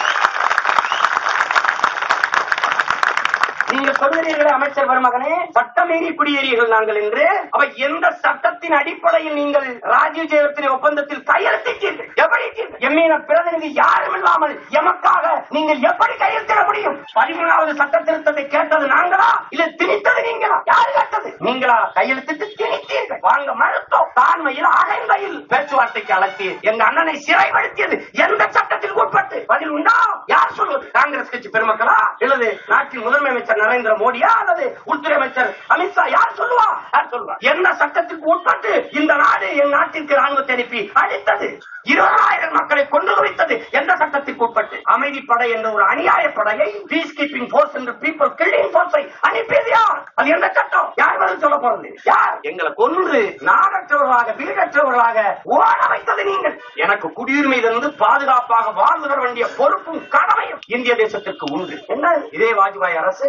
Speaker 1: நீங்கள் சொல்கிறீர்களே அமைச்சர் மருமகனே சட்டமீறி குடியேறியர்கள் நாங்கள் என்று அவ எந்த சட்டத்தின் அடிப்படையில் நீங்கள் ராஜீவ் ஜெயவர்த்தனை ஒப்பந்தத்தில் கையெழுத்திட்டீர்கள் எப்படி இட்டீர்கள்? எம்மீன பிரதிநிதி யாரும் இல்லாமல் எமக்காக நீங்கள் எப்படி கையெழுத்திட முடியும் பதிமூணாவது சட்ட திருத்தத்தை கேட்டது நாங்களா இல்ல திணித்தது நீங்களா யாரு கேட்டது நீங்களா கையெழுத்திட்டு திணித்தீர்கள் வாங்க மறுத்தோம் தாண்மையில் அகைந்தையில் பேச்சுவார்த்தைக்கு அழைத்து எங்க அண்ணனை சிறைப்படுத்தியது எந்த சட்டத்தில் உட்பட்டு பதில் உண்டா யார் சொல்வது காங்கிரஸ் கட்சி பெருமக்களா இல்லது நாட்டின் முதன்மை அமைச்சர் நரேந்திர மோடியா அல்லது உள்துறை அமைச்சர் அமித்ஷா யார் சொல்லுவா யார் சொல்லுவா என்ன சட்டத்திற்கு உட்பட்டு இந்த நாடு என் நாட்டிற்கு ராணுவத்தை அனுப்பி அழித்தது இருபதாயிரம் மக்களை கொண்டு குவித்தது எந்த சட்டத்திற்கு உட்பட்டு அமைதி படை என்ற ஒரு அநியாய படையை பீஸ் கீப்பிங் போர்ஸ் என்ற பீப்புள் கில்லிங் போர்ஸை அனுப்பியது யார் அது எந்த சட்டம் யார் பதில் சொல்ல போறது யார் எங்களை கொன்று நாடற்றவர்களாக வீடற்றவர்களாக ஓட வைத்தது நீங்கள் எனக்கு குடியுரிமையிலிருந்து பாதுகாப்பாக வாழ்ந்து வர வேண்டிய பொறுப்பும் கடமையும் இந்திய தேசத்திற்கு உண்டு என்ன இதே வாஜ்பாய் அரசு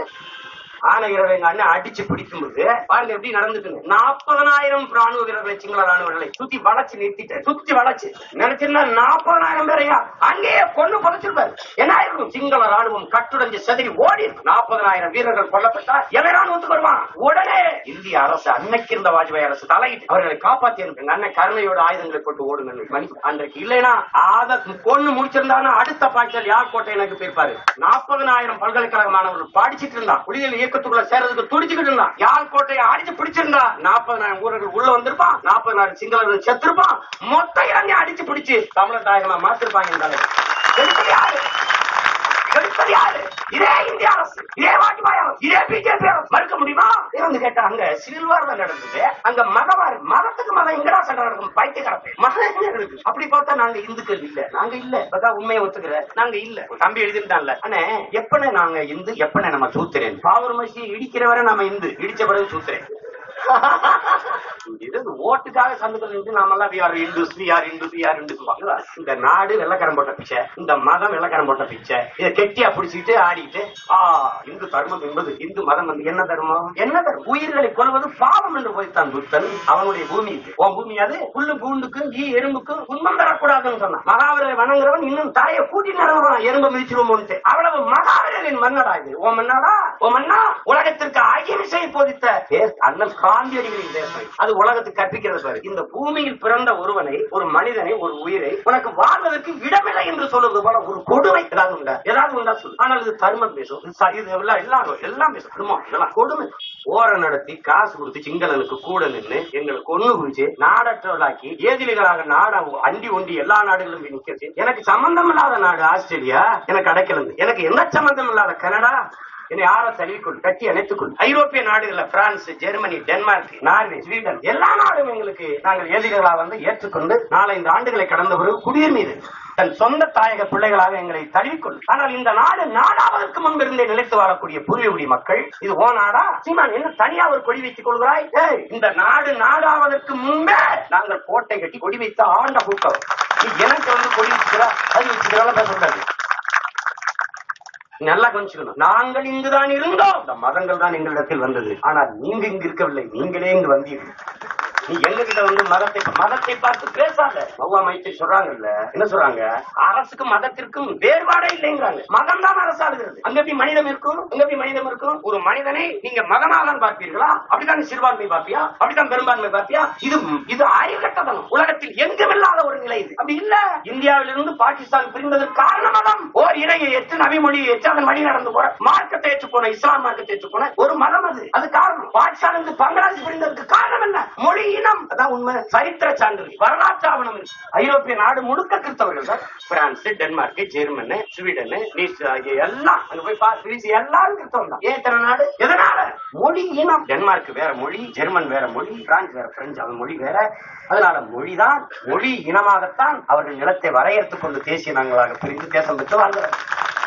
Speaker 1: ஆணையரை எங்க அண்ணன் அடிச்சு பிடிக்கும்போது பாருங்க எப்படி நடந்துக்குங்க நாற்பதனாயிரம் ராணுவ வீரர்களை சிங்கள ராணுவர்களை சுத்தி வளைச்சு நிறுத்திட்டு சுத்தி வளைச்சு நினைச்சிருந்தா நாற்பதனாயிரம் பேரையா அங்கேயே கொண்டு புதைச்சிருப்பாரு என்ன ஆயிருக்கும் சிங்கள ராணுவம் கட்டுடைஞ்சு செதறி ஓடி இருக்கு நாற்பதனாயிரம் வீரர்கள் கொல்லப்பட்டா எவை ராணுவத்துக்கு வருவான் உடனே இந்திய அரசு அன்னைக்கு இருந்த வாஜ்பாய் அரசு தலையிட்டு அவர்களை காப்பாத்தி அனுப்புங்க அண்ணன் கருணையோட ஆயுதங்களை போட்டு ஓடுங்க மணி அன்றைக்கு இல்லைன்னா அத கொண்டு முடிச்சிருந்தானா அடுத்த பாய்ச்சல் யார் கோட்டை எனக்கு போயிருப்பாரு நாற்பதனாயிரம் பல்கலைக்கழக மாணவர்கள் படிச்சிட்டு இருந்தா குடிகள் இயக்கத்துக்குள்ள சேர்றதுக்கு துடிச்சுக்கிட்டு இருந்தான் யாழ் கோட்டையை அடிச்சு பிடிச்சிருந்தா நாற்பதனாயிரம் ஊரர்கள் உள்ள வந்திருப்பான் நாற்பதனாயிரம் சிங்களர்கள் செத்துருப்பான் மொத்த இளைஞர் அடிச்சு பிடிச்சு தமிழர் தாயகமா மாத்திருப்பாங்க இந்த அளவு. எடுத்தது யாரு எடுத்தது யாரு இதே இந்திய அரசு இதே வாஜ்பாய் அரசு இதே பிஜேபி அரசு மறுக்க முடியுமா இருந்து கேட்டா அங்க சில்வார்ல நடந்தது அங்க மதவார் மதத்துக்கு மதம் எங்கடா சண்டை நடக்கும் பைத்தியக்காரப்பே மதம் எங்க இருக்கு அப்படி பார்த்தா நாங்க இந்துக்கள் இல்ல நாங்க இல்ல இப்பதான் உண்மையை ஒத்துக்கிற நாங்க இல்ல ஒரு தம்பி எழுதிருந்தான்ல அண்ணே எப்பனே நாங்க இந்து எப்பனே நம்ம சூத்திரேன் பாவூர் மசி இடிக்கிற வரை நம்ம இந்து இடிச்ச பிறகு சூத்திரேன் இது ஓட்டுக்காக சந்தத்தில் இருந்து நாமெல்லாம் we are Hindus, we are Hindus, we are Hindus வாங்களா? இந்த நாடு வெள்ளக்காரன் போட்ட பிச்சை இந்த மதம் வெள்ளக்காரன் போட்ட பிச்சை இதை கெட்டியா பிடிச்சிட்டு ஆடிட்டு ஆ இந்து தர்மம் என்பது இந்து மதம் வந்து என்ன தர்மம் என்ன தர்மம் உயிர்களை கொள்வது பாவம் என்று போய்த்தான் புத்தன் அவனுடைய பூமி இது உன் பூமி அது புல்லு பூண்டுக்கும் ஈ எறும்புக்கும் துன்பம் தரக்கூடாதுன்னு சொன்னான் மகாவீரரை வணங்குறவன் இன்னும் தலையை கூட்டி நடவான் எறும்பு மிதிச்சிருவோம்னு அவ்வளவு மகாவீரரின் மன்னடா இது உன் மன்னடா உன் மன்னா உலகத்திற்கு அகிம்சை போதித்த தேச- அண்ணல் காந்தியடிகளின் தேசம் இது. அது உலகத்துக்கு கற்பிக்கிறது பாரு இந்த பூமியில் பிறந்த ஒருவனை ஒரு மனிதனை ஒரு உயிரை உனக்கு வாழ்வதற்கு இடமில்லை என்று சொல்வது போல ஒரு கொடுமை ஏதாவது உண்டா ஏதாவது உண்டா சொல்லு ஆனால் இது தர்மம் பேசும் இது ச- இது எல்லாம் எல்லாம் எல்லாம் பேசும் தர்மம் இதெல்லாம் கொடுமை ஓர நடத்தி காசு கொடுத்து சிங்களனுக்கு கூட நின்று எங்களுக்கு ஒண்ணு குடிச்சு நாடற்றவளாக்கி ஏதிலிகளாக நாட அண்டி ஒண்டி எல்லா நாடுகளும் போய் நிக்க வச்சு எனக்கு சம்பந்தம் இல்லாத நாடு ஆஸ்திரேலியா எனக்கு அடைக்கலந்து எனக்கு எந்த சம்பந்தம் இல்லாத கனடா என்னை யார தழுவிக்கொள் கட்டி அணைத்துக்கொள் ஐரோப்பிய நாடுகள்ல France Germany Denmark Norway Sweden எல்லா நாடும் எங்களுக்கு நாங்கள் எதிரிகளா வந்து ஏற்றுக்கொண்டு நாலஞ்சு ஆண்டுகளை கடந்த பிறகு குடியுரிமை தன் சொந்த தாயக பிள்ளைகளாக எங்களை தழுவிக்கொள் ஆனால் இந்த நாடு நாடாவதற்கு முன்பிருந்தே நிலைத்து வாழக்கூடிய பூர்வீகுடி மக்கள் இது ஓ நாடா சீமான் என்ன தனியா ஒரு கொடி வைத்துக் கொள்கிறாய் ஏய், இந்த நாடு நாடாவதற்கு முன்பே நாங்கள் கோட்டை கட்டி கொடி வைத்த ஆண்ட கூட்டம் நீ எனக்கு வந்து கொடி வச்சுக்கிறா அது வச்சுக்கிறால பேசக்கூடாது நல்லா கொஞ்சிக்கணும் நாங்கள் இங்குதான் இருந்தோம் இந்த மதங்கள் தான் எங்களிடத்தில் வந்தது ஆனால் நீங்க இங்கு இருக்கவில்லை நீங்களே இங்கு வந்தீர்கள் நீ எங்க கிட்ட வந்து மதத்தை மதத்தை பார்த்து பேசாத மௌவா மைத்தி சொல்றாங்கல்ல என்ன சொல்றாங்க அரசுக்கும் மதத்திற்கும் வேறுபாடே இல்லைங்கிறாங்க மதம் தான் அரசாளுகிறது அங்க எப்படி மனிதம் இருக்கும் அங்க எப்படி மனிதம் இருக்கும் ஒரு மனிதனை நீங்க மகனாக தான் பார்ப்பீர்களா அப்படிதான் சிறுபான்மை பார்ப்பியா அப்படிதான் பெரும்பான்மை பார்ப்பியா இது இது ஆய்வுகட்டதனம் உலகத்தில் எங்கும் இல்லாத ஒரு நிலை இது அப்படி இல்ல இந்தியாவிலிருந்து பாகிஸ்தான் பிரிந்ததற்கு காரணம் மதம் ஓர் இணையை ஏற்று நபி மொழியை ஏற்று அதன் வழி நடந்து போற மார்க்கத்தை ஏற்று போன இஸ்லாம் மார்க்கத்தை ஏற்று போன ஒரு மதம் அது அது காரணம் பாகிஸ்தான் இருந்து பங்களாதேஷ் பிரிந்ததற்கு காரணம் என்ன மொழி இனம் அதான் உண்மை சரித்திர சான்று வரலாற்று ஆவணம் இருக்கு. ஐரோப்பிய நாடு முழுக்க கிறிஸ்தவர்கள் தான் பிரான்ஸ் டென்மார்க் ஜெர்மன் ஸ்வீடன் நீஸ் ஆகிய எல்லாம் அங்க போய் பாரு கிரீஸ் எல்லாரும் கிறிஸ்தவம் தான் ஏன் இத்தனை நாடு எதனால மொழி இனம் டென்மார்க் வேற மொழி ஜெர்மன் வேற மொழி பிரான்ஸ் வேற பிரெஞ்சு அவன் மொழி வேற அதனால மொழிதான் மொழி இனமாகத்தான் அவர்கள் நிலத்தை வரையறுத்துக் கொண்டு தேசிய நாங்களாக பிரிந்து தேசம் பெற்று வாழ்கிறார்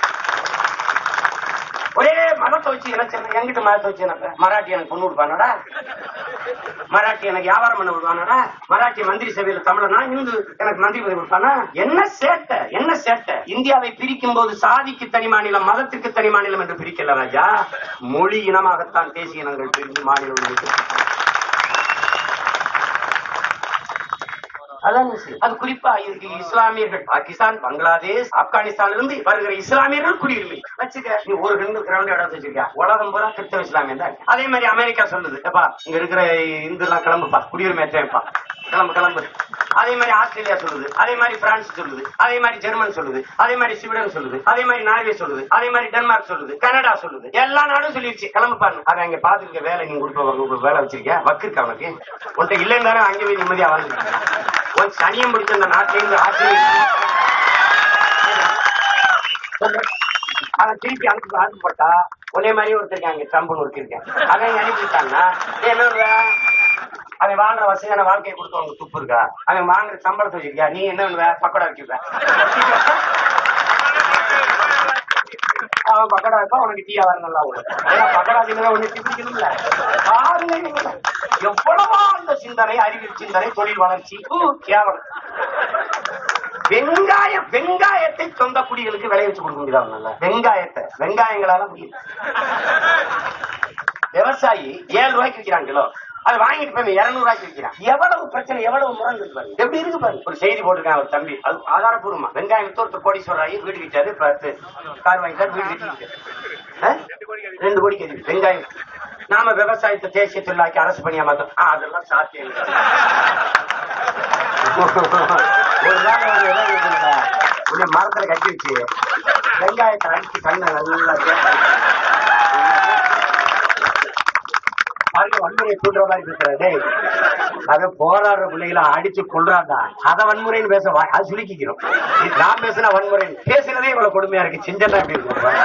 Speaker 1: ஒரே மதத்தை வச்சு இணைச்சிருந்தேன் எங்கிட்ட மதத்தை வச்சு எனக்கு மராட்டி எனக்கு பொண்ணு கொடுப்பானடா மராட்டி எனக்கு வியாபாரம் பண்ண விடுவானடா மராட்டி மந்திரி சபையில தமிழனா இந்து எனக்கு மந்திரி பதவி கொடுப்பானா என்ன சேட்டை என்ன சேட்டை இந்தியாவை பிரிக்கும் போது சாதிக்கு தனி மாநிலம் மதத்திற்கு தனி மாநிலம் என்று பிரிக்கல ராஜா மொழி இனமாகத்தான் தேசிய இனங்கள் பிரிந்து மாநிலம் இருக்கு. அதான் விஷயம். அது குறிப்பா இதுக்கு இஸ்லாமியர்கள் பாகிஸ்தான் பங்களாதேஷ் ஆப்கானிஸ்தான்ல இருந்து வருகிற இஸ்லாமியர்கள் குடியுரிமை வச்சுக்க நீ ஒரு ரெண்டு கிரவுண்ட் இடம் வச்சிருக்கியா உலகம் பூரா கிறிஸ்தவ இஸ்லாமியம் தான் இருக்கு. அதே மாதிரி அமெரிக்கா சொல்லுது எப்பா இங்க இருக்கிற இந்து எல்லாம் கிளம்புப்பா குடியுரிமை ஏற்றேன்ப்பா கிளம்பு கிளம்பு அதே மாதிரி ஆஸ்திரேலியா சொல்லுது அதே மாதிரி பிரான்ஸ் சொல்லுது அதே மாதிரி ஜெர்மன் சொல்லுது அதே மாதிரி ஸ்வீடன் சொல்லுது அதே மாதிரி நார்வே சொல்லுது அதே மாதிரி டென்மார்க் சொல்லுது கனடா சொல்லுது எல்லா நாடும் சொல்லிடுச்சு கிளம்பு பாருங்க அவன் அங்க பாத்துருக்க வேலை நீங்க கொடுக்க உங்களுக்கு வேலை வச்சிருக்கியா வக்கு இருக்கா அவனுக்கு உன்கிட்ட இல்லைன்னு தானே அங்கே போய் நிம்மதியா வாழ்ந்துட்டு ஒரு சனியம் பிடிச்ச அந்த நாட்டில இருந்து ஆஸ்திரேலியா அவன் திருப்பி அனுப்பி அனுப்பப்பட்டா ஒரே மாதிரி ஒருத்தர் அங்க ட்ரம்ப்னு ஒருத்தர் இருக்கேன் அவன் இங்க அனுப்பிட்டான்னா நீ என்ன பண்ணுவ? அவன் வாழ்ற வசதியான வாழ்க்கையை கொடுத்தவங்க துப்பு இருக்கா அவன் வாங்குற சம்பளத்தை வச்சிருக்கியா நீ என்ன பண்ணுவ பக்கோடா வைக்கிற அவன் பக்கடா வைப்பா உனக்கு டீ ஆவாரம் நல்லா விடும் ஏன்னா பக்கடா தின்னா ஒண்ணு திப்பிக்கணும்ல பாருங்க நீங்க. எவ்வளவா அந்த சிந்தனை அறிவியல் சிந்தனை தொழில் வளர்ச்சி ஊ, கேவலம் வெங்காயம் வெங்காயத்தை சொந்த குடிகளுக்கு விளைய வச்சு கொடுக்க முடியாது வெங்காயத்தை வெங்காயங்களால முடியும் விவசாயி ஏழு ரூபாய்க்கு விற்கிறான் கிலோ அது வாங்கிட்டு போய் இருநூறு ரூபாய்க்கு விற்கிறான் எவ்வளவு பிரச்சனை எவ்வளவு முரண் இருக்கு பாருங்க எப்படி இருக்கு பாருங்க ஒரு செய்தி போட்டிருக்கான் ஒரு தம்பி அது ஆதாரப்பூர்வமா வெங்காயம் வித்து ஒருத்தர் கோடீஸ்வரர் ஆகி வீடு விட்டாரு பத்து கார் வாங்கிட்டாரு வீடு விட்டு ரெண்டு கோடிக்கு எதிரி வெங்காயம் நாம விவசாயத்தை தேசிய தொழிலாக்கி அரசு பணியா மாத்தோம் ஆ, அதெல்லாம் சாத்தியம் இல்லை. ஒரு நாள் ஒரு இடம் இருக்குதுடா. உன்னை மரத்துல கட்டி வச்சு வெங்காயத்தை அடிச்சு கண்ணை நல்லா தேய்ச்சி. பாருங்க வன்முறையை தூண்டுற மாதிரி பேசுறாரு டேய் அத போராடுற பிள்ளைகளை அடிச்சு கொள்றாண்டா அத வன்முறைன்னு பேச வா- அது சுருக்கிக்கிறோம் இது நான் பேசுனா வன்முறை பேசுனதே இவ்வளவு கொடுமையா இருக்கு சிஞ்சனா எப்படி இருக்கும் பாரு.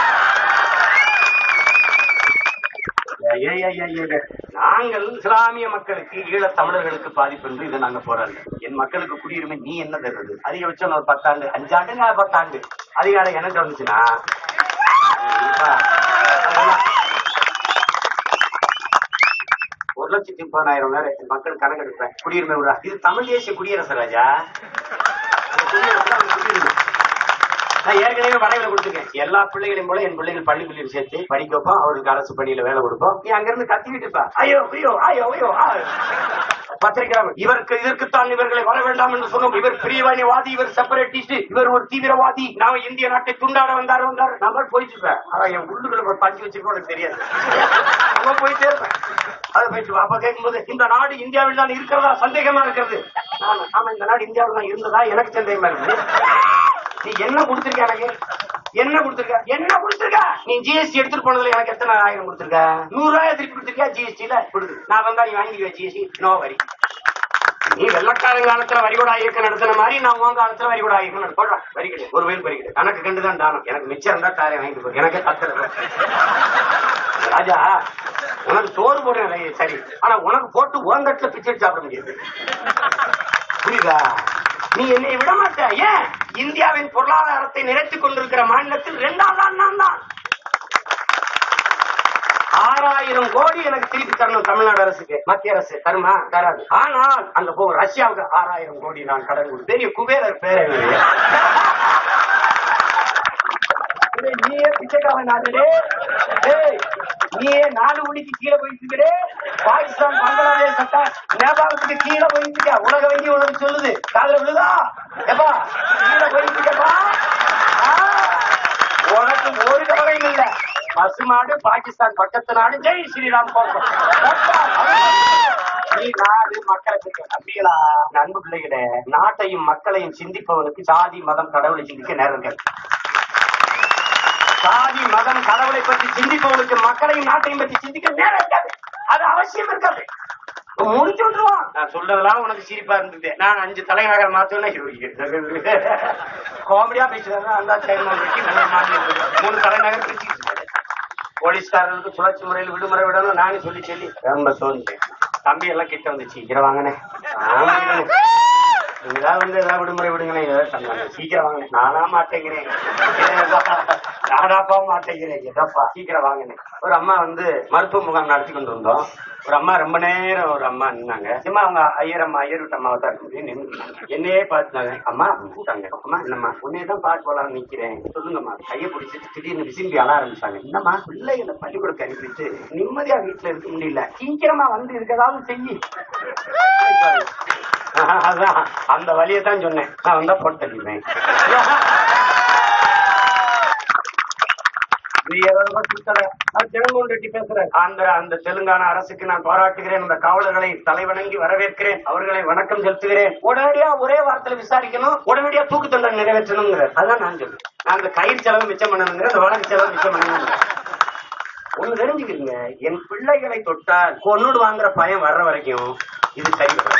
Speaker 1: ஏய், ஏய், ஏய், ஏய், ஏய். நாங்கள் இஸ்லாமிய மக்களுக்கு ஈழ தமிழர்களுக்கு பாதிப்பு இருந்து இதை நாங்க போராடுறோம் என் மக்களுக்கு குடியுரிமை நீ என்ன தருது அதிகபட்சம் ஒரு பத்தாண்டு அஞ்சாண்டு நான் பத்தாண்டு அதிகாரம் எனக்கு வந்துச்சுன்னா கண்டிப்பா, அதெல்லாம் ஒரு லட்சத்தி முப்பதாயிரம் பேர் மக்கள் கணக்கெடுப்பேன் குடியுரிமை விழா இது தமிழ் தேசிய குடியரசு ராஜா இந்த குடியரசு தான் அவங்க குடியுரிமை. நான் ஏற்கனவே வரைவில் கொடுத்துருக்கேன் எல்லா பிள்ளைகளையும் போல என் பிள்ளைகள் பள்ளி பிள்ளைகள் சேர்த்து படிக்க வைப்போம் அவருக்கு அரசு பணியில வேலை கொடுப்போம் நீ அங்க இருந்து கத்திக்கிட்டு இருப்ப ஐயோ ஐயோ ஐயோ ஐயோ ஆ. பத்திரிகை இவருக்கு இதற்குத்தான் இவர்களை வர வேண்டாம் என்று சொன்னோம் இவர் பிரியவாணிவாதி இவர் செப்பரேட்டிஸ்ட் இவர் ஒரு தீவிரவாதி நாம இந்திய நாட்டை துண்டாட வந்தார் வந்தார் நம்ம போயிட்டு இருப்பேன் ஆனா என் உள்ளுக்குள்ள ஒரு பஞ்சு வச்சிருக்கோம் எனக்கு தெரியாது அங்க போயிட்டே இருப்பேன் அதை போயிட்டு இருப்பேன். அப்ப கேட்கும்போது இந்த நாடு இந்தியாவில் தான் இருக்கிறதா சந்தேகமா இருக்கிறது ஆமா, ஆமா இந்த நாடு இந்தியாவில் தான் இருந்ததா எனக்கு சந்தேகமா இருக்குது நீ என்ன கொடுத்திருக்க எனக்கு என்ன கொடுத்திருக்க என்ன கொடுத்திருக்க நீ ஜிஎஸ்டி எடுத்துட்டு போனதுல எனக்கு எத்தனை ஆயிரம் கொடுத்திருக்க நூறு ரூபாய் திருப்பி கொடுத்திருக்கியா ஜிஎஸ்டில கொடுத்து நான் வந்தா நீ வாங்கிக்குவ ஜிஎஸ்டி நோ வரி நீ வெள்ளக்காரன் காலத்துல வரிகூட இயக்கம் நடத்தின மாதிரி நான் உன் காலத்துல வரிகூட இயக்கம் நடத்த போடுறேன் வரி கிடையாது ஒரு வயல் வரி கிடையாது கணக்கு கண்டுதான் தானம் எனக்கு மிச்சம் இருந்தா தாரை வாங்கிட்டு போ எனக்கு கத்துறது ராஜா உனக்கு சோறு போடுறேன் சரி ஆனா உனக்கு போட்டு ஓங்கட்டுல பிச்சை சாப்பிட முடியாது புரியுதா நீ என்னை விட மாட்ட ஏன் இந்தியாவின் பொருளாதாரத்தை நிறைத்துக் கொண்டிருக்கிற மாநிலத்தில் இரண்டாம் தான் நான் தான் ஆறாயிரம் கோடி எனக்கு திருப்பி தரணும் தமிழ்நாடு அரசுக்கு மத்திய அரசு தருமா தராது ஆனால் அந்த போ ரஷ்யாவுக்கு ஆறாயிரம் கோடி நான் கடன் கொடு பெரிய குபேரர் பேர் நீயே பிச்சைக்காரன் நாடுடே ஏய், நீயே நாலு மணிக்கு கீழே போயிட்டு இருக்கிறே பாகிஸ்தான் பங்களாதேஷ் சட்டா நேபாளத்துக்கு கீழே போயிட்டு இருக்க உலக வங்கி உனக்கு சொல்லுது காதுல விழுதா எப்பா கீழே போயிட்டு இருக்கப்பா ஆ, உனக்கு ஒரு கவலையும் இல்ல பசுமாடு பாகிஸ்தான் பக்கத்து நாடு ஜெய் ஸ்ரீராம் போட்டோம் நீ நாடு மக்களை பிரிக்க அப்படிங்களா அன்பு பிள்ளைகிட நாட்டையும் மக்களையும் சிந்திப்பவனுக்கு சாதி மதம் கடவுளை சிந்திக்க நேரம் இருக்காது சாதி மதம் கடவுளை பற்றி சிந்திப்பவனுக்கு மக்களையும் நாட்டையும் பற்றி சிந்திக்க நேரம் இருக்காது அது அவசியம் இருக்காது முடிச்சு விட்டுருவான் நான் சொல்றதெல்லாம் உனக்கு சிரிப்பா இருந்தது நான் அஞ்சு தலைநகர் மாத்தோன்னா காமெடியா பேசுறாங்க அந்த டைம் வெட்டி மூணு மாநிலம் மூணு தலைநகர் பிரிச்சுக்கிட்டு போலீஸ்காரர்களுக்கு சுழற்சி முறையில் விடுமுறை விடணும் நானே சொல்லி சொல்லி ரொம்ப சோர்ந்தேன் தம்பி எல்லாம் கிட்ட வந்துச்சு சீக்கிரம் வாங்கினேன் நீங்கதான் வந்து ஏதாவது விடுமுறை விடுங்களேன் ஏதாவது சொன்னாங்க சீக்கிரம் வாங்கினேன் நானா மாட்டேங்கிறேன் நானாப்பா மாட்டேங்கிறேன் எதப்பா சீக்கிரம் வாங்கினேன் ஒரு அம்மா வந்து மருத்துவ முகாம் நடத்தி கொண்டு வந்தோம் ஒரு அம்மா ரொம்ப நேரம் ஒரு அம்மா நின்னாங்க சும்மா அவங்க ஐயர் அம்மா ஐயர் விட்ட அம்மாவை தான் இருக்கு நின்று என்னையே பார்த்தாங்க அம்மா கூட்டாங்க அம்மா இல்லம்மா உன்னையே தான் பார்த்து போலாம் நிக்கிறேன் சொல்லுங்கம்மா கையை பிடிச்சிட்டு திடீர்னு விசிம்பி அழ ஆரம்பிச்சாங்க என்னம்மா பிள்ளைகளை பள்ளிக்கூடக்கு அனுப்பிட்டு நிம்மதியா வீட்டுல இருக்க முடியல சீக்கிரமா வந்து இருக்கதாவது செய்யி அதான் அந்த வழியை தான் சொன்னேன் நான் வந்தா போட்டு தள்ளிடுவேன் நீ எவ்வளவோ சுத்தல. நான் ஜெகன்மோகன் ரெட்டி பேசுறேன் அந்த அந்த தெலுங்கானா அரசுக்கு நான் பாராட்டுகிறேன் அந்த காவலர்களை தலைவணங்கி வரவேற்கிறேன் அவர்களை வணக்கம் செலுத்துகிறேன் உடனடியா ஒரே வார்த்தையில விசாரிக்கணும் உடனடியா தூக்கு தண்டனை நிறைவேற்றணுங்கிற அதான் நான் சொல்றேன் நான் அந்த கயிறு செலவு மிச்சம் பண்ணணுங்கிற அந்த வழக்கு செலவு மிச்சம் பண்ணணும் ஒண்ணு தெரிஞ்சுக்கிறீங்க என் பிள்ளைகளை தொட்டால் கொன்னுடு வாங்குற பயம் வர்ற வரைக்கும் இது சரி வராது.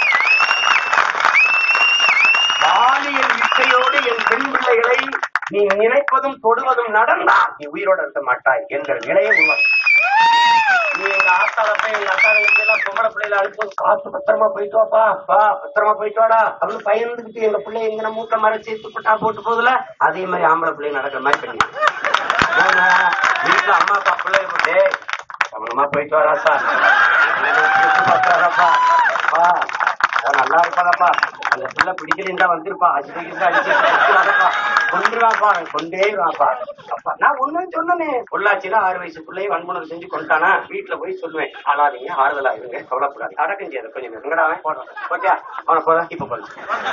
Speaker 1: பாலியல் இச்சையோடு என் பெண் பிள்ளைகளை நீ நினைப்பதும் தொடுவதும் நடந்தால் நீ உயிரோட இருக்க மாட்டாய் என்கிற நிலையை உருவாக்கும் நீ எங்க ஆத்தாளப்ப எங்க அத்தாளுக்கு எல்லாம் பொம்பளை பிள்ளைல அனுப்பும் பார்த்து பத்திரமா போயிட்டு வாப்பா பா பத்திரமா போயிட்டு வாடா அப்படின்னு பயந்துகிட்டு எங்க பிள்ளை எங்க மூட்டை மறைச்சு துப்பட்டா போட்டு போதுல அதே மாதிரி ஆம்பளை பிள்ளை நடக்கிற மாதிரி பண்ணி ஆனா, வீட்டுல அம்மா அப்பா பிள்ளைங்க போட்டு கவனமா போயிட்டு வரா சார் பார்த்தாரப்பா பா அவன் நல்லா இருப்பாங்கப்பா அந்த பிள்ளை பிடிக்கலைன்னு தான் வந்திருப்பா அடிச்சு அடிச்சுப்பா கொண்டுருவாப்பா கொண்டே வாப்பா அப்பா நான் ஒண்ணும் சொன்னனே பொள்ளாச்சியில ஆறு வயசு பிள்ளையை வன்புணர்வு செஞ்சு கொண்டானா வீட்டுல போய் சொல்லுவேன் ஆளாதீங்க ஆறுதலா இருங்க கவலைப்படாது அடக்கம் செய்யாது கொஞ்சம் எங்கடா அவன் போடுறான் ஓகே அவனை போதா இப்ப போடு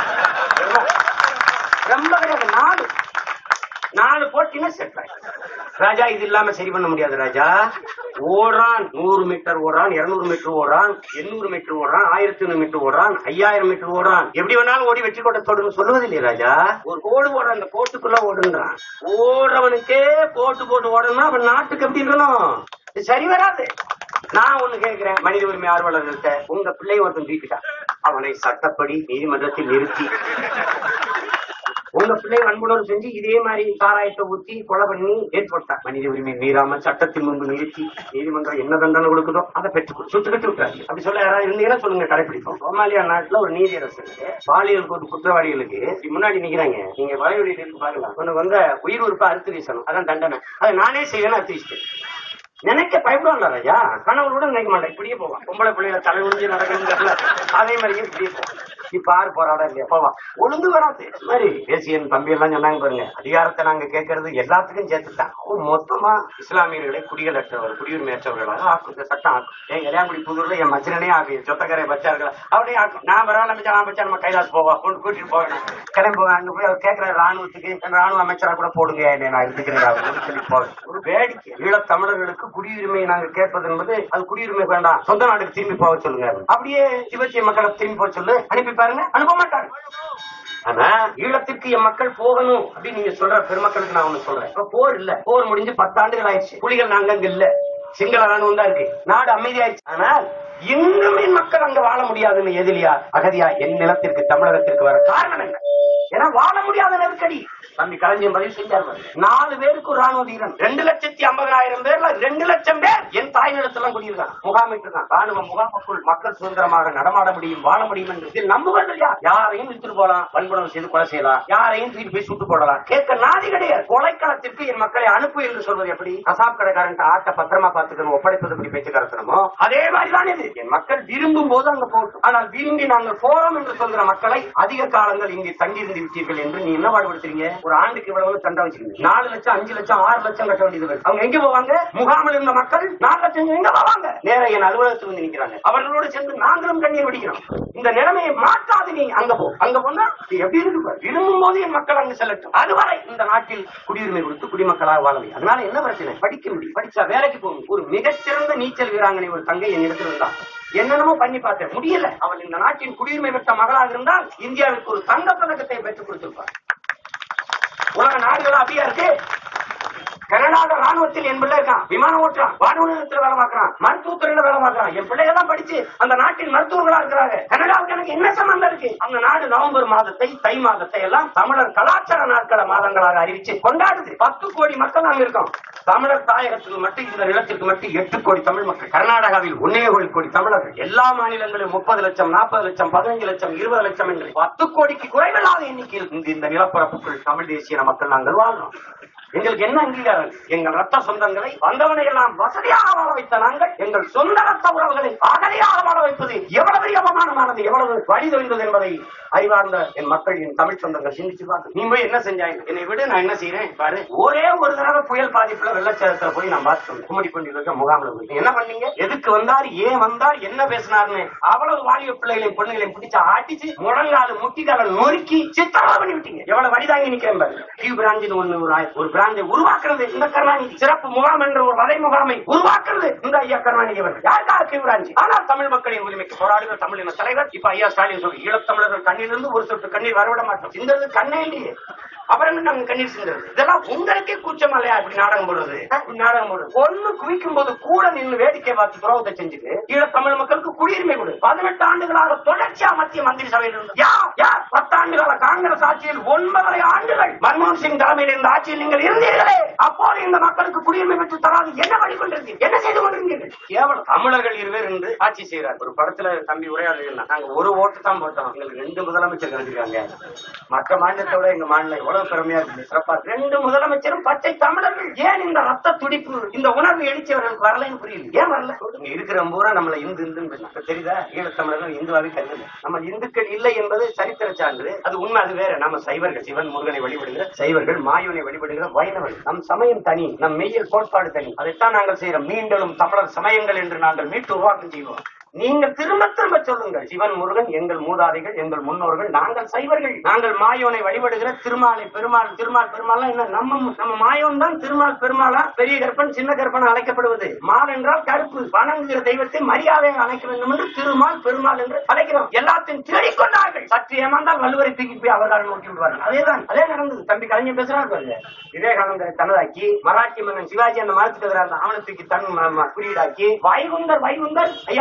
Speaker 1: ரொம்ப கிடையாது நாலு நாலு போட்டினா செட் ராஜா இது இல்லாம சரி பண்ண முடியாது ராஜா ஓடுறான் நூறு மீட்டர் ஓடுறான் இருநூறு மீட்டர் ஓடுறான் எண்ணூறு மீட்டர் ஓடுறான் ஆயிரத்தி ஐநூறு மீட்டர் ஓடுறான் ஐயாயிரம் மீட்டர் ஓடுறான் எப்படி வேணாலும் ஓடி வெற்றி கோட்டை தொடர்ந்து சொல்லுவது இல்லையா ராஜா ஒரு கோடு ஓடுற அந்த கோட்டுக்குள்ள ஓடுன்றான் ஓடுறவனுக்கே போட்டு போட்டு ஓடணும்னா அவன் நாட்டுக்கு எப்படி இருக்கணும் இது சரி வராது நான் ஒண்ணு கேட்கிறேன் மனித உரிமை ஆர்வலர்கள்ட்ட உங்க பிள்ளை ஒருத்தன் தூக்கிட்டான் அவனை சட்டப்படி நீதிமன்றத்தில் நிறுத்தி உங்க பிள்ளை வன்புணர்வு செஞ்சு இதே மாதிரி சாராயத்தை ஊத்தி கொலை பண்ணி ஏற்பட்டான் மனித உரிமை மீறாம சட்டத்தின் முன்பு நிறுத்தி நீதிமன்றம் என்ன தண்டனை கொடுக்குதோ அதை பெற்று சுட்டு கட்டி விட்டாரு அப்படி சொல்ல யாராவது இருந்தீங்கன்னா சொல்லுங்க கடைபிடிப்போம் சோமாலியா நாட்டுல ஒரு நீதி அரசு இருக்கு. பாலியல் குற்ற- குற்றவாளிகளுக்கு இப்படி முன்னாடி நிக்கிறாங்க நீங்க வலைவெளியில இருக்கு பாருங்க உனக்கு வந்து உயிர் உறுப்பை அறுத்து வீசணும் அதான் தண்டனை அதை நானே செய்வேன்னு அறுத்து வீசிட்டேன்
Speaker 2: நினைக்க பயப்படுவாங்க ஐயா கணவரோட நினைக்க மாட்டேன் இப்படியே போவான் பொம்பளை பிள்ளைகளை தலை ஒழிஞ்சு நடக்கணுங்கிறதுல அதே மாதிரியே இப்படியே போவான் இப்ப ஆறு போராடம் இல்லையா போவான் ஒழுங்கு வராது இது மாதிரி தேசியன் தம்பி எல்லாம் சொன்னாங்க பாருங்க அதிகாரத்தை நாங்க கேட்கறது எல்லாத்துக்கும் சேர்த்துதான் அவன் மொத்தமா இஸ்லாமியர்களை குடிகளற்றவர் குடியுரிமையற்றவர்களாக ஆக்கும் இந்த சட்டம் ஆக்கும் என் கல்யாணக்குடி புதூர்ல என் மச்சனே ஆக்கு சொத்தக்கரை பச்சார்கள் அப்படியே ஆக்கும் நான் பரவாயில்ல அமைச்சர் நான் அமைச்சர் நம்ம கைலாஸ் போவா கொண்டு கூட்டிட்டு போவேன் கிளம்பி போவேன் அங்க போய் அவர் கேட்கிற ராணுவத்துக்கு ராணுவ அமைச்சரா கூட போடுங்க என்னை நான் இருந்துக்கிறேன் அப்படின்னு சொல்லி போவேன் ஒரு வேடிக்கை ஈழத் தமிழர்களுக்கு குடியுரிமை நாங்க கேட்பது என்பது அது குடியுரிமை வேண்டாம் சொந்த நாட்டுக்கு திரும்பி போக சொல்லுங்க அப்படியே திபெத்திய மக்களை திரும்பி போக சொல்லு அனுப்பி பாருங்க அனுப்ப மாட்டாங்க ஆனா ஈழத்திற்கு என் மக்கள் போகணும் அப்படின்னு நீங்க சொல்ற பெருமக்களுக்கு நான் ஒண்ணு சொல்றேன் இப்ப போர் இல்ல போர் முடிஞ்சு பத்தாண்டுகள் ஆயிடுச்சு புலிகள் நாங்க அங்க இல்ல சிங்கள ராணுவம் தான் இருக்கு நாடு அமைதியாயிடுச்சு ஆனால் இன்னும் என் மக்கள் அங்க வாழ முடியாதுன்னு எதிரியா அகதியா என் நிலத்திற்கு தமிழகத்திற்கு வர காரணம் என்ன ஏன்னா வாழ முடியாத நெருக்கடி தம்பி களஞ்சியம் பதிவு செஞ்சார் பாருங்க. நாலு பேருக்கு ஒரு ராணுவ வீரன் ரெண்டு லட்சத்தி ஐம்பதாயிரம் பேர்ல ரெண்டு லட்சம் பேர் என் தாய் நிலத்தெல்லாம் குடியிருக்காங்க முகாமிட்டு இருக்காங்க ராணுவ முகாமுக்குள் மக்கள் சுதந்திரமாக நடமாட முடியும் வாழ முடியும் என்று இதில் நம்புவர்கள் யார் யாரையும் இழுத்துட்டு போலாம் வன்புணர்வு செய்து கொலை செய்யலாம் யாரையும் தூக்கி போய் சுட்டு போடலாம் கேட்க நாதி கிடையாது கொலைக்களத்திற்கு என் மக்களை அனுப்பு என்று சொல்வது எப்படி கசாப் கடைக்காரன் ஆட்டை பத்திரமா பார்த்துக்கணும் ஒப்படைப்பது எப்படி பேச்சு கடத்தணுமோ அதே மாதிரிதான் இது என் மக்கள் விரும்பும் போது அங்க போகட்டும் ஆனால் விரும்பி நாங்கள் போறோம் என்று சொல்கிற மக்களை அதிக காலங்கள் இங்கே தங்கியிருந்து விட்டீர்கள் என்று நீ என்ன பாடுபடுத்துறீங்க ஒரு ஆண்டுக்கு இவ்வளவு தண்டை வச்சிருக்கீங்க நாலு லட்சம் அஞ்சு லட்சம் ஆறு லட்சம் கட்ட வேண்டியது வருது. அவங்க எங்க போவாங்க முகாமில் இருந்த மக்கள் நாலு லட்சம் எங்க போவாங்க நேர என் அலுவலகத்தில் வந்து நிக்கிறாங்க அவர்களோடு சேர்ந்து நாங்களும் கண்ணீர் வடிக்கிறோம் இந்த நிலைமையை மாற்றாது நீ அங்க போ அங்க போனா இது எப்படி இருக்கு பாரு. விரும்பும் போது என் மக்கள் அங்கு செல்லட்டும் அதுவரை இந்த நாட்டில் குடியுரிமை கொடுத்து குடிமக்களாக வாழ முடியும் அதனால என்ன பிரச்சனை படிக்க முடியும் படிச்சா வேலைக்கு போகும் ஒரு மிகச்சிறந்த நீச்சல் வீராங்கனை ஒரு தங்கை என் இடத்தில் இருந்தான் என்னென்னமோ பண்ணி பார்த்தேன் முடியல அவள் இந்த நாட்டின் குடியுரிமை பெற்ற மகளாக இருந்தால் இந்தியாவிற்கு ஒரு தங்க பதக்கத்தை பெற்றுக் கொடுத்திருப்பார் உலக நாடுகள் அப்படியா இருக்கு கனடாத ராணுவத்தில் என் பிள்ளை இருக்கான் விமானம் ஓட்டுறான் வானூர் நிலையத்தில் வேலை பார்க்கறான் மருத்துவத்துறையில வேலை பார்க்கறான் என் பிள்ளைகள் எல்லாம் படிச்சு அந்த நாட்டின் மருத்துவர்களா இருக்கிறாங்க கனடாவுக்கு எனக்கு என்ன சம்பந்தம் இருக்கு அந்த நாடு நவம்பர் மாதத்தை தை மாதத்தை எல்லாம் தமிழர் கலாச்சார நாட்கள மாதங்களாக அறிவிச்சு கொண்டாடுது பத்து கோடி மக்கள் அங்க இருக்கோம் தமிழர் தாயகத்துக்கு மட்டும் இந்த நிலத்திற்கு மட்டும் எட்டு கோடி தமிழ் மக்கள் கர்நாடகாவில் ஒன்னே ஒரு கோடி தமிழர்கள் எல்லா மாநிலங்களிலும் முப்பது லட்சம் நாற்பது லட்சம் பதினஞ்சு லட்சம் இருபது லட்சம் என்று பத்து கோடிக்கு குறைவில்லாத எண்ணிக்கையில் இந்த- இந்த நிலப்பரப்புக்குள் தமிழ் தேசிய மக்கள் நாங்கள் வாழ்றோம் எங்களுக்கு என்ன அங்கீகாரம் எங்கள் ரத்த சொந்தங்களை வந்தவனை எல்லாம் வசதியாக வாழ வைத்த நாங்கள் எங்கள் சொந்த ரத்த உறவுகளை அகதியாக வாழ வைப்பது எவ்வளவு பெரிய அவமானமானது எவ்வளவு வழி தொய்ந்தது என்பதை அறிவார்ந்த என் மக்கள் என் தமிழ் சொந்தங்கள் சிந்திச்சு பார்த்து நீ போய் என்ன செஞ்சாய் என்னை விடு நான் என்ன செய்யறேன் பாரு ஒரே ஒரு தடவை புயல் பாதிப்புல வெள்ளச்சேதத்துல போய் நான் பார்த்து குமடி கொண்டு இருக்க முகாமில் போய் என்ன பண்ணீங்க எதுக்கு வந்தார் ஏன் வந்தார் என்ன பேசினார்னு அவ்வளவு வாலிப பிள்ளைகளையும் பொண்ணுகளையும் பிடிச்சு ஆட்டிச்சு முழங்கால முட்டிக்கால நொறுக்கி சித்தரவா பண்ணி விட்டீங்க எவ்வளவு வழிதாங்கி நிக்கிறேன் பாரு கியூ பிராஞ்சின் ஒண்ணு ஒரு ஆய- ஒரு பிராஞ்சை உருவாக்குறது இந்த கருணாநிதி சிறப்பு முகாம் என்ற ஒரு வலை முகாமை உருவாக்குறது இந்த ஐயா கருணாநிதி அவர்கள் யாருக்காக கியூ பிராஞ்சி ஆனால் தமிழ் மக்களின் உரிமைக்கு போராடுகிற தமிழின தலைவர் இப்ப ஐயா ஸ்டாலின் சொல்லி ஈழத்தமிழர்கள் கண்ணிலிருந்து ஒரு சொட்டு கண்ணீர் வரவிட மாட்டோம் சிந்தது கண்ணே இல்லையே அப்புறம் என்ன நாங்க கண்ணீர் சிந்துறது இதெல்லாம் உங்களுக்கே கூச்சம் இல்லையா இப்படி நாடகம் போடுறது ஆ, இப்படி நாடகம் போடுறது ஒண்ணு குவிக்கும் போது கூட நின்று வேடிக்கை பார்த்து துரோகத்தை செஞ்சுட்டு ஈழத்தமிழ் மக்களுக்கு குடியுரிமை கொடு பதினெட்டு ஆண்டுகளாக தொடர்ச்சியா மத்திய மந்திரி சபையில் இருந்து யார் யார் பத்தாண்டு கால காங்கிரஸ் ஆட்சியில் ஒன்பதரை ஆண்டுகள் மன்மோகன் சிங் தலைமையில் இருந்த ஆட்சியில் நீங்கள் இருந்தீர்களே அப்போது இந்த மக்களுக்கு குடியுரிமை பெற்று தராது என்ன வழி கொண்டிருந்தீங்க என்ன செய்து கொண்டிருந்தீர்கள் கேவலம் தமிழர்கள் இருவர் என்று ஆட்சி செய்கிறார் ஒரு படத்துல தம்பி உரையாடல் நாங்க ஒரு ஓட்டு தான் போட்டோம் எங்களுக்கு ரெண்டு முதலமைச்சர் கிடைச்சிருக்காங்க மற்ற மாநிலத்தை விட எங்க மாநிலம் எவ்வளவு பெருமையா இருக்கு சிறப்பா இருக்கு. ரெண்டு முதலமைச்சரும் பச்சை தமிழர்கள் ஏன் இந்த ரத்த துடிப்பு இந்த உணர்வு எழுச்சியவர்களுக்கு வரலன்னு புரியல ஏன் வரல இங்க இருக்கிற பூரா நம்மள இந்து இந்து இப்ப தெரியுதா ஈழத்தமிழர்கள் இந்துவாவே கருதல நம்ம இந்துக்கள் இல்லை என்பது சரித்திர சான்று அது உண்மை அது வேற நம்ம சைவர்கள் சிவன் முருகனை வழிபடுகிற சைவர்கள் மாயுனை வழிபடுகிற வைணவர்கள் நம் சமயம் தனி நம் மெய்யல் கோட்பாடு தனி அதைத்தான் நாங்கள் செய்யறோம் மீண்டும் தமிழர் சமயங்கள் என்று நாங்கள் மீட்டு உருவாக்கம் செய்வோம் நீங்கள் திரும்ப திரும்ப சொல்லுங்கள் சிவன் முருகன் எங்கள் மூதாதைகள் எங்கள் முன்னோர்கள் நாங்கள் சைவர்கள் நாங்கள் மாயோனை வழிபடுகிற திருமாலை பெருமாள் திருமால் பெருமாள் என்ன நம்ம நம்ம மாயோன் தான் திருமால் பெருமாளா பெரிய கற்பன் சின்ன கற்பன் அழைக்கப்படுவது மால் என்றால் கருப்பு வணங்குகிற தெய்வத்தை மரியாதையாக அழைக்க வேண்டும் என்று திருமால் பெருமாள் என்று அழைக்கிறோம் எல்லாத்தையும் தேடிக்கொண்டார்கள் சற்று ஏமாந்தால் வள்ளுவரை தூக்கி போய் அவர்கள் நோக்கி விடுவார்கள் அதேதான் அதே நடந்தது தம்பி கலைஞர் பேசுறாரு பாருங்க விவேகானந்தரை தனதாக்கி மராட்டி மன்னன் சிவாஜி அந்த மரத்துக்கு எதிராக இருந்த அவனை தூக்கி தன் ம- ம- குறியீடாக்கி வைகுந்தர் வைகுந்தர் ஐயா வைகுந்தர்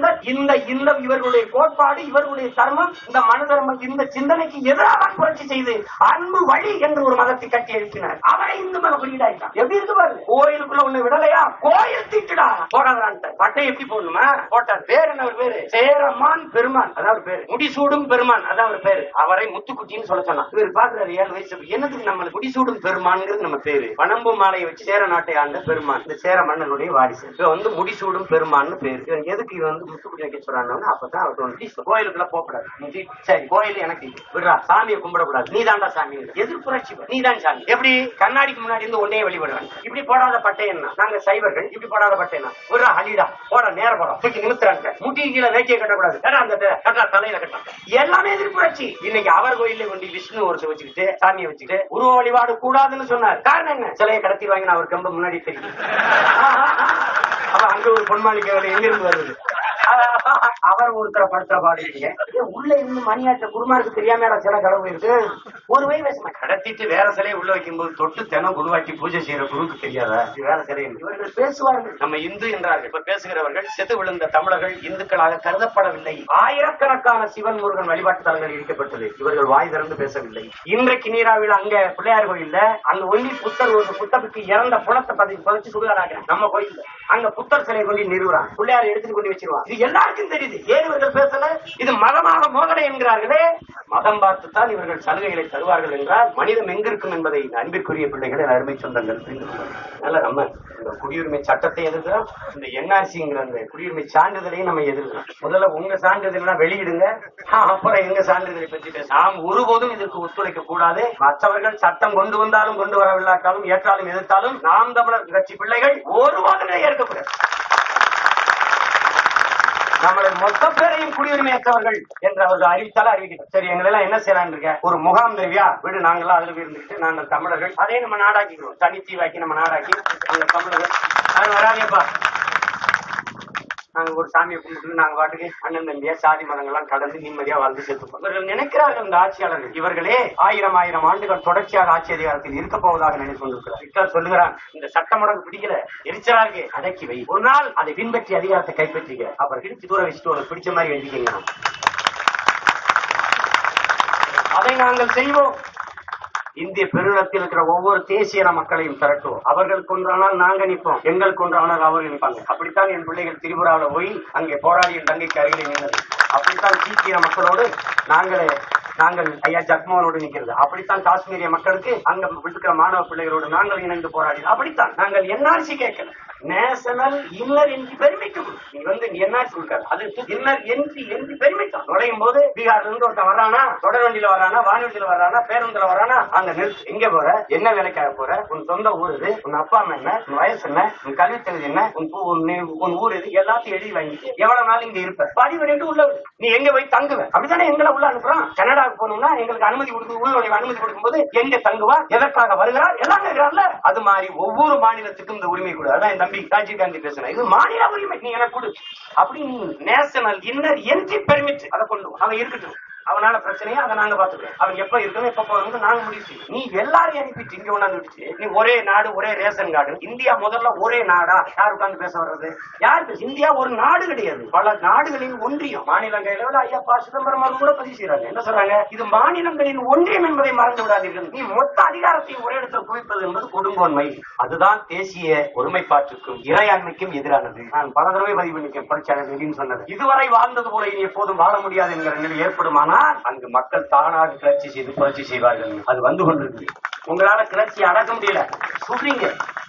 Speaker 2: இந்த இந்த இவர்களுடைய கோட்பாடு இவர்களுடைய தர்மம் இந்த மனு தர்மம் இந்த சிந்தனைக்கு எதிராக புரட்சி செய்து அன்பு வழி என்று ஒரு மதத்தை கட்டி எழுப்பினார் அவரை இந்து மத குறியீடாயிட்டான் எப்படி இருக்கு பாரு கோயிலுக்குள்ள ஒண்ணு விடலையா கோயில் தீட்டுடா போடாதான்ட்டு பட்டை எப்படி போடணுமா போட்டார் பேர் என்ன அவர் பேரு சேரமான் பெருமான் அதாவது பேரு முடிசூடும் பெருமான் அதான் அவர் பேரு அவரை முத்துக்குட்டின்னு சொல்ல சொன்னான் இவர் பாக்குறாரு ஏழு வயசு என்னதுக்கு நம்ம முடிசூடும் பெருமான்ங்கிறது நம்ம பேரு பனம்பு மாலையை வச்சு சேர நாட்டை ஆண்ட பெருமான் இந்த சேர மன்னனுடைய வாரிசு இவன் வந்து முடிசூடும் பெருமான்னு பேரு இவன் எதுக்கு இவன் வந்து முத்துக்குட்டி வைக்க சொல்றான்னு அப்பதான் அவர் வந்து கோயிலுக்குள்ள போகக்கூடாது நீ சரி கோயில் எனக்கு இது. விடுறா சாமியை கும்பிடக்கூடாது நீ தாண்டா சாமி எதிர்ப்புரட்சி நீ தான் சாமி எப்படி கண்ணாடிக்கு முன்னாடி இருந்து ஒன்னே வழிபடுறாங்க இப்படி போடாத பட்டை என்ன நாங்க சைவர்கள் இப்படி போடாத பட்டை என்ன விடுறா அலிடா போட நேர போடும் தூக்கி நிமித்துறாங்க முட்டி கீழே வேக்கிய கட்டக்கூடாது ஏடா அந்த த- கட்டா தலையில கட்டா எல்லாமே எதிர்ப்புரட்சி இன்னைக்கு அவர் கோயில்ல கொண்டு விஷ்ணு ஒரு வச்சுக்கிட்டு சாமியை வச்சுக்கிட்டு உருவ வழிபாடு கூடாதுன்னு சொன்னார் காரணம் என்ன சிலையை கடத்தி வாங்கி அவர் கம்ப முன்னாடி தெரியும் அப்ப அங்க ஒரு பொன்மாளிகை வேலை எங்க இருந்து வருது அவர் ஒருத்தர படுத்துற பாடு இல்லைங்க ஏன் உள்ள இருந்து மணியாட்ட குருமாருக்கு தெரியாம சில கடவுள் இருக்கு ஒரு வயது பேச கடத்திட்டு வேற சிலையை உள்ள வைக்கும்போது தொட்டு தினம் குருவாக்கி பூஜை செய்யற குருவுக்கு தெரியாதா இது வேற சிலை என்று. இவர்கள் பேசுவார்கள் நம்ம இந்து என்றார்கள் இப்ப பேசுகிறவர்கள் செத்து விழுந்த தமிழர்கள் இந்துக்களாக கருதப்படவில்லை ஆயிரக்கணக்கான சிவன் முருகன் வழிபாட்டு தலங்கள் இடிக்கப்பட்டது இவர்கள் வாய் திறந்து பேசவில்லை இன்றைக்கு நீராவில் அங்க பிள்ளையார் கோயில்ல அங்க ஒல்லி புத்தர் ஒரு புத்தருக்கு இறந்த புலத்தை பதி பதிச்சு சுடுகாடாக நம்ம கோயில்ல அங்க புத்தர் சிலை கொண்டு நிறுவுறான் பிள்ளையார் எடுத்துட்டு கொண்டு வச்சிருவான் இது எல்லாருக்கும் தெரியுது ஏன் இவர்கள் பேசல இது மதமாக மோதலை என்கிறார்களே மதம் பார்த்துத்தான் இவர்கள் சலுகைகளை தருவார்கள் என்றால் மனிதம் எங்கிருக்கும் என்பதை இந்த அன்பிற்குரிய பிள்ளைகளை அருமை சொந்தங்கள் புரிந்து கொள்ளுங்கள். அதனால நம்ம இந்த குடியுரிமை சட்டத்தை எதிர்க்கிறோம் இந்த என்ஆர்சிங்கிற அந்த குடியுரிமை சான்றிதழையும் நம்ம எதிர்க்கிறோம் முதல்ல உங்க சான்றிதழ்லாம் வெளியிடுங்க அப்புறம் எங்க சான்றிதழை பற்றி பேச நாம் ஒருபோதும் இதற்கு ஒத்துழைக்க கூடாது மற்றவர்கள் சட்டம் கொண்டு வந்தாலும் கொண்டு வரவில்லாட்டாலும் ஏற்றாலும் எதிர்த்தாலும் நாம் தமிழர் கட்சி பிள்ளைகள் ஒருபோதும் இதை ஏற்கக்கூடாது நம்மளை மொத்த பேரையும் குடியுரிமையற்றவர்கள் என்று அவர்கள் அறிவித்தாலும் அறிவிக்கிறார் சரி எங்களை எல்லாம் என்ன செய்யலாம்னு இருக்க ஒரு முகாம் தேவியா விடு நாங்களாம் அதுல போய் இருந்துட்டு நாங்கள் தமிழர்கள் அதே நம்ம நாடாக்கிக்கிறோம் தனித்தீவாக்கி நம்ம நாடாக்கி அந்த தமிழர்கள் அது வராதேப்பா நாங்க ஒரு சாமியை கும்பிட்டு நாங்க பாட்டுக்கு அண்ணன் தம்பியா சாதி மதங்கள்லாம் கடந்து நிம்மதியா வாழ்ந்து செத்துப்போம் இவர்கள் நினைக்கிறார்கள் இந்த ஆட்சியாளர்கள் இவர்களே ஆயிரம் ஆயிரம் ஆண்டுகள் தொடர்ச்சியாக ஆட்சி அதிகாரத்தில் இருக்க போவதாக நினைத்து கொண்டிருக்கிறார் ஹிட்லர் சொல்லுகிறான் இந்த சட்டமடம் பிடிக்கல எரிச்சலா இருக்கு அடக்கி வை ஒரு நாள் அதை பின்பற்றி அதிகாரத்தை கைப்பற்றிக்க அப்புறம் கிழிச்சு தூர வச்சுட்டு உனக்கு பிடிச்ச மாதிரி எழுதிக்கங்க அதை நாங்கள் செய்வோம் இந்திய பெருநிலத்தில் இருக்கிற ஒவ்வொரு தேசிய மக்களையும் திரட்டுவோம் அவர்கள் கொன்றானால் நாங்க நிற்போம் எங்கள் கொன்றானால் அவர்கள் நிற்பாங்க அப்படித்தான் என் பிள்ளைகள் திரிபுராவில் போய் அங்கே போராடி என் தங்கைக்கு அருகிலே நின்றது அப்படித்தான் சீக்கிய மக்களோடு நாங்களே நாங்கள் ஐயா ஜக்மோகனோடு நிற்கிறது அப்படித்தான் காஷ்மீரிய மக்களுக்கு அங்க இருக்கிற மாணவ பிள்ளைகளோடு நாங்கள் இணைந்து போராடி அப்படித்தான் நாங்கள் என்ஆர்சி கேட்கல நேஷனல் இன்னர் என்ட்ரி பெருமிக்கும் நீ வந்து என்ஆர்சி கொடுக்காது அது இன்னர் என்ட்ரி என்ட்ரி பெருமிக்கும் நுழையும் போது பீகார்ல இருந்து ஒருத்தன் வரானா தொடர் வண்டியில வரானா வானூர்தியில வரானா பேருந்துல வரானா அங்க நிறுத்து எங்க போற என்ன வேலைக்காக போற உன் சொந்த ஊர் இது உன் அப்பா அம்மா என்ன உன் வயசு என்ன உன் கல்வி தகுதி என்ன உன் பூ- உன் நீ- உன் ஊர் இது எல்லாத்தையும் எழுதி வாங்கிட்டு எவ்வளவு நாள் இங்க இருப்ப பதிவு பண்ணிட்டு உள்ள விடு. நீ எங்க போய் தங்குவ அப்படித்தானே எங்களை உள்ள அனுப்புறோம் கனடாவுக்கு போகணும்னா எங்களுக்கு அனுமதி கொடுத்து உள்ள அனுமதி கொடுக்கும்போது எங்க தங்குவா எதற்காக வருகிறார் எல்லாம் கேட்கிறார்ல அது மாதிரி ஒவ்வொரு மாநிலத்துக்கும் இந்த உரிமை கொடு அதான் என் தம்பி ராஜீவ் காந்தி பேசுறேன் இது மாநில உரிமை நீ எனக்கு கொடு அப்படி நீ நேஷனல் இன்னர் என்ட்ரி பெர்மிட் அதை கொண்டு வா. அவன் இருக்கட்டும் அவனால பிரச்சனையா அதை நாங்க பாத்துக்கிறோம் அவன் எப்ப இருக்கணும் எப்ப போகணும் நாங்க முடிவு செய்வோம். நீ எல்லாரையும் அனுப்பிட்டு இங்க கொண்டாந்து விட்டுச்சு நீ ஒரே நாடு ஒரே ரேஷன் கார்டு இந்தியா முதல்ல ஒரே நாடா யார் உட்கார்ந்து பேச வர்றது யார் பேச- இந்தியா ஒரு நாடு கிடையாது பல நாடுகளின் ஒன்றியம் மாநிலங்களில் ஐயா பா சிதம்பரம் அவர்கள் கூட பதிவு செய்யறாங்க என்ன சொல்றாங்க இது மாநிலங்களின் ஒன்றியம் என்பதை மறந்து விடாதீர்கள் நீ மொத்த அதிகாரத்தையும் ஒரே இடத்தில் குவிப்பது என்பது கொடுங்கோன்மை அதுதான் தேசிய ஒருமைப்பாட்டுக்கும் இறையாண்மைக்கும் எதிரானது நான் பல தடவை பதிவு பண்ணிக்கேன் பரிச்சாளர் வெளின்னு சொன்னது இதுவரை வாழ்ந்தது போல இனி எப்போதும் வாழ முடியாது என்கிற நிலை ஏற்படுமானால் அங்கு மக்கள் தானாக கிளர்ச்சி செய்து புரட்சி செய்வார்கள் அது வந்து கொண்டிருக்கு உங்களால கிளர்ச்சியை அடக்க முடியல சுடுறீங்க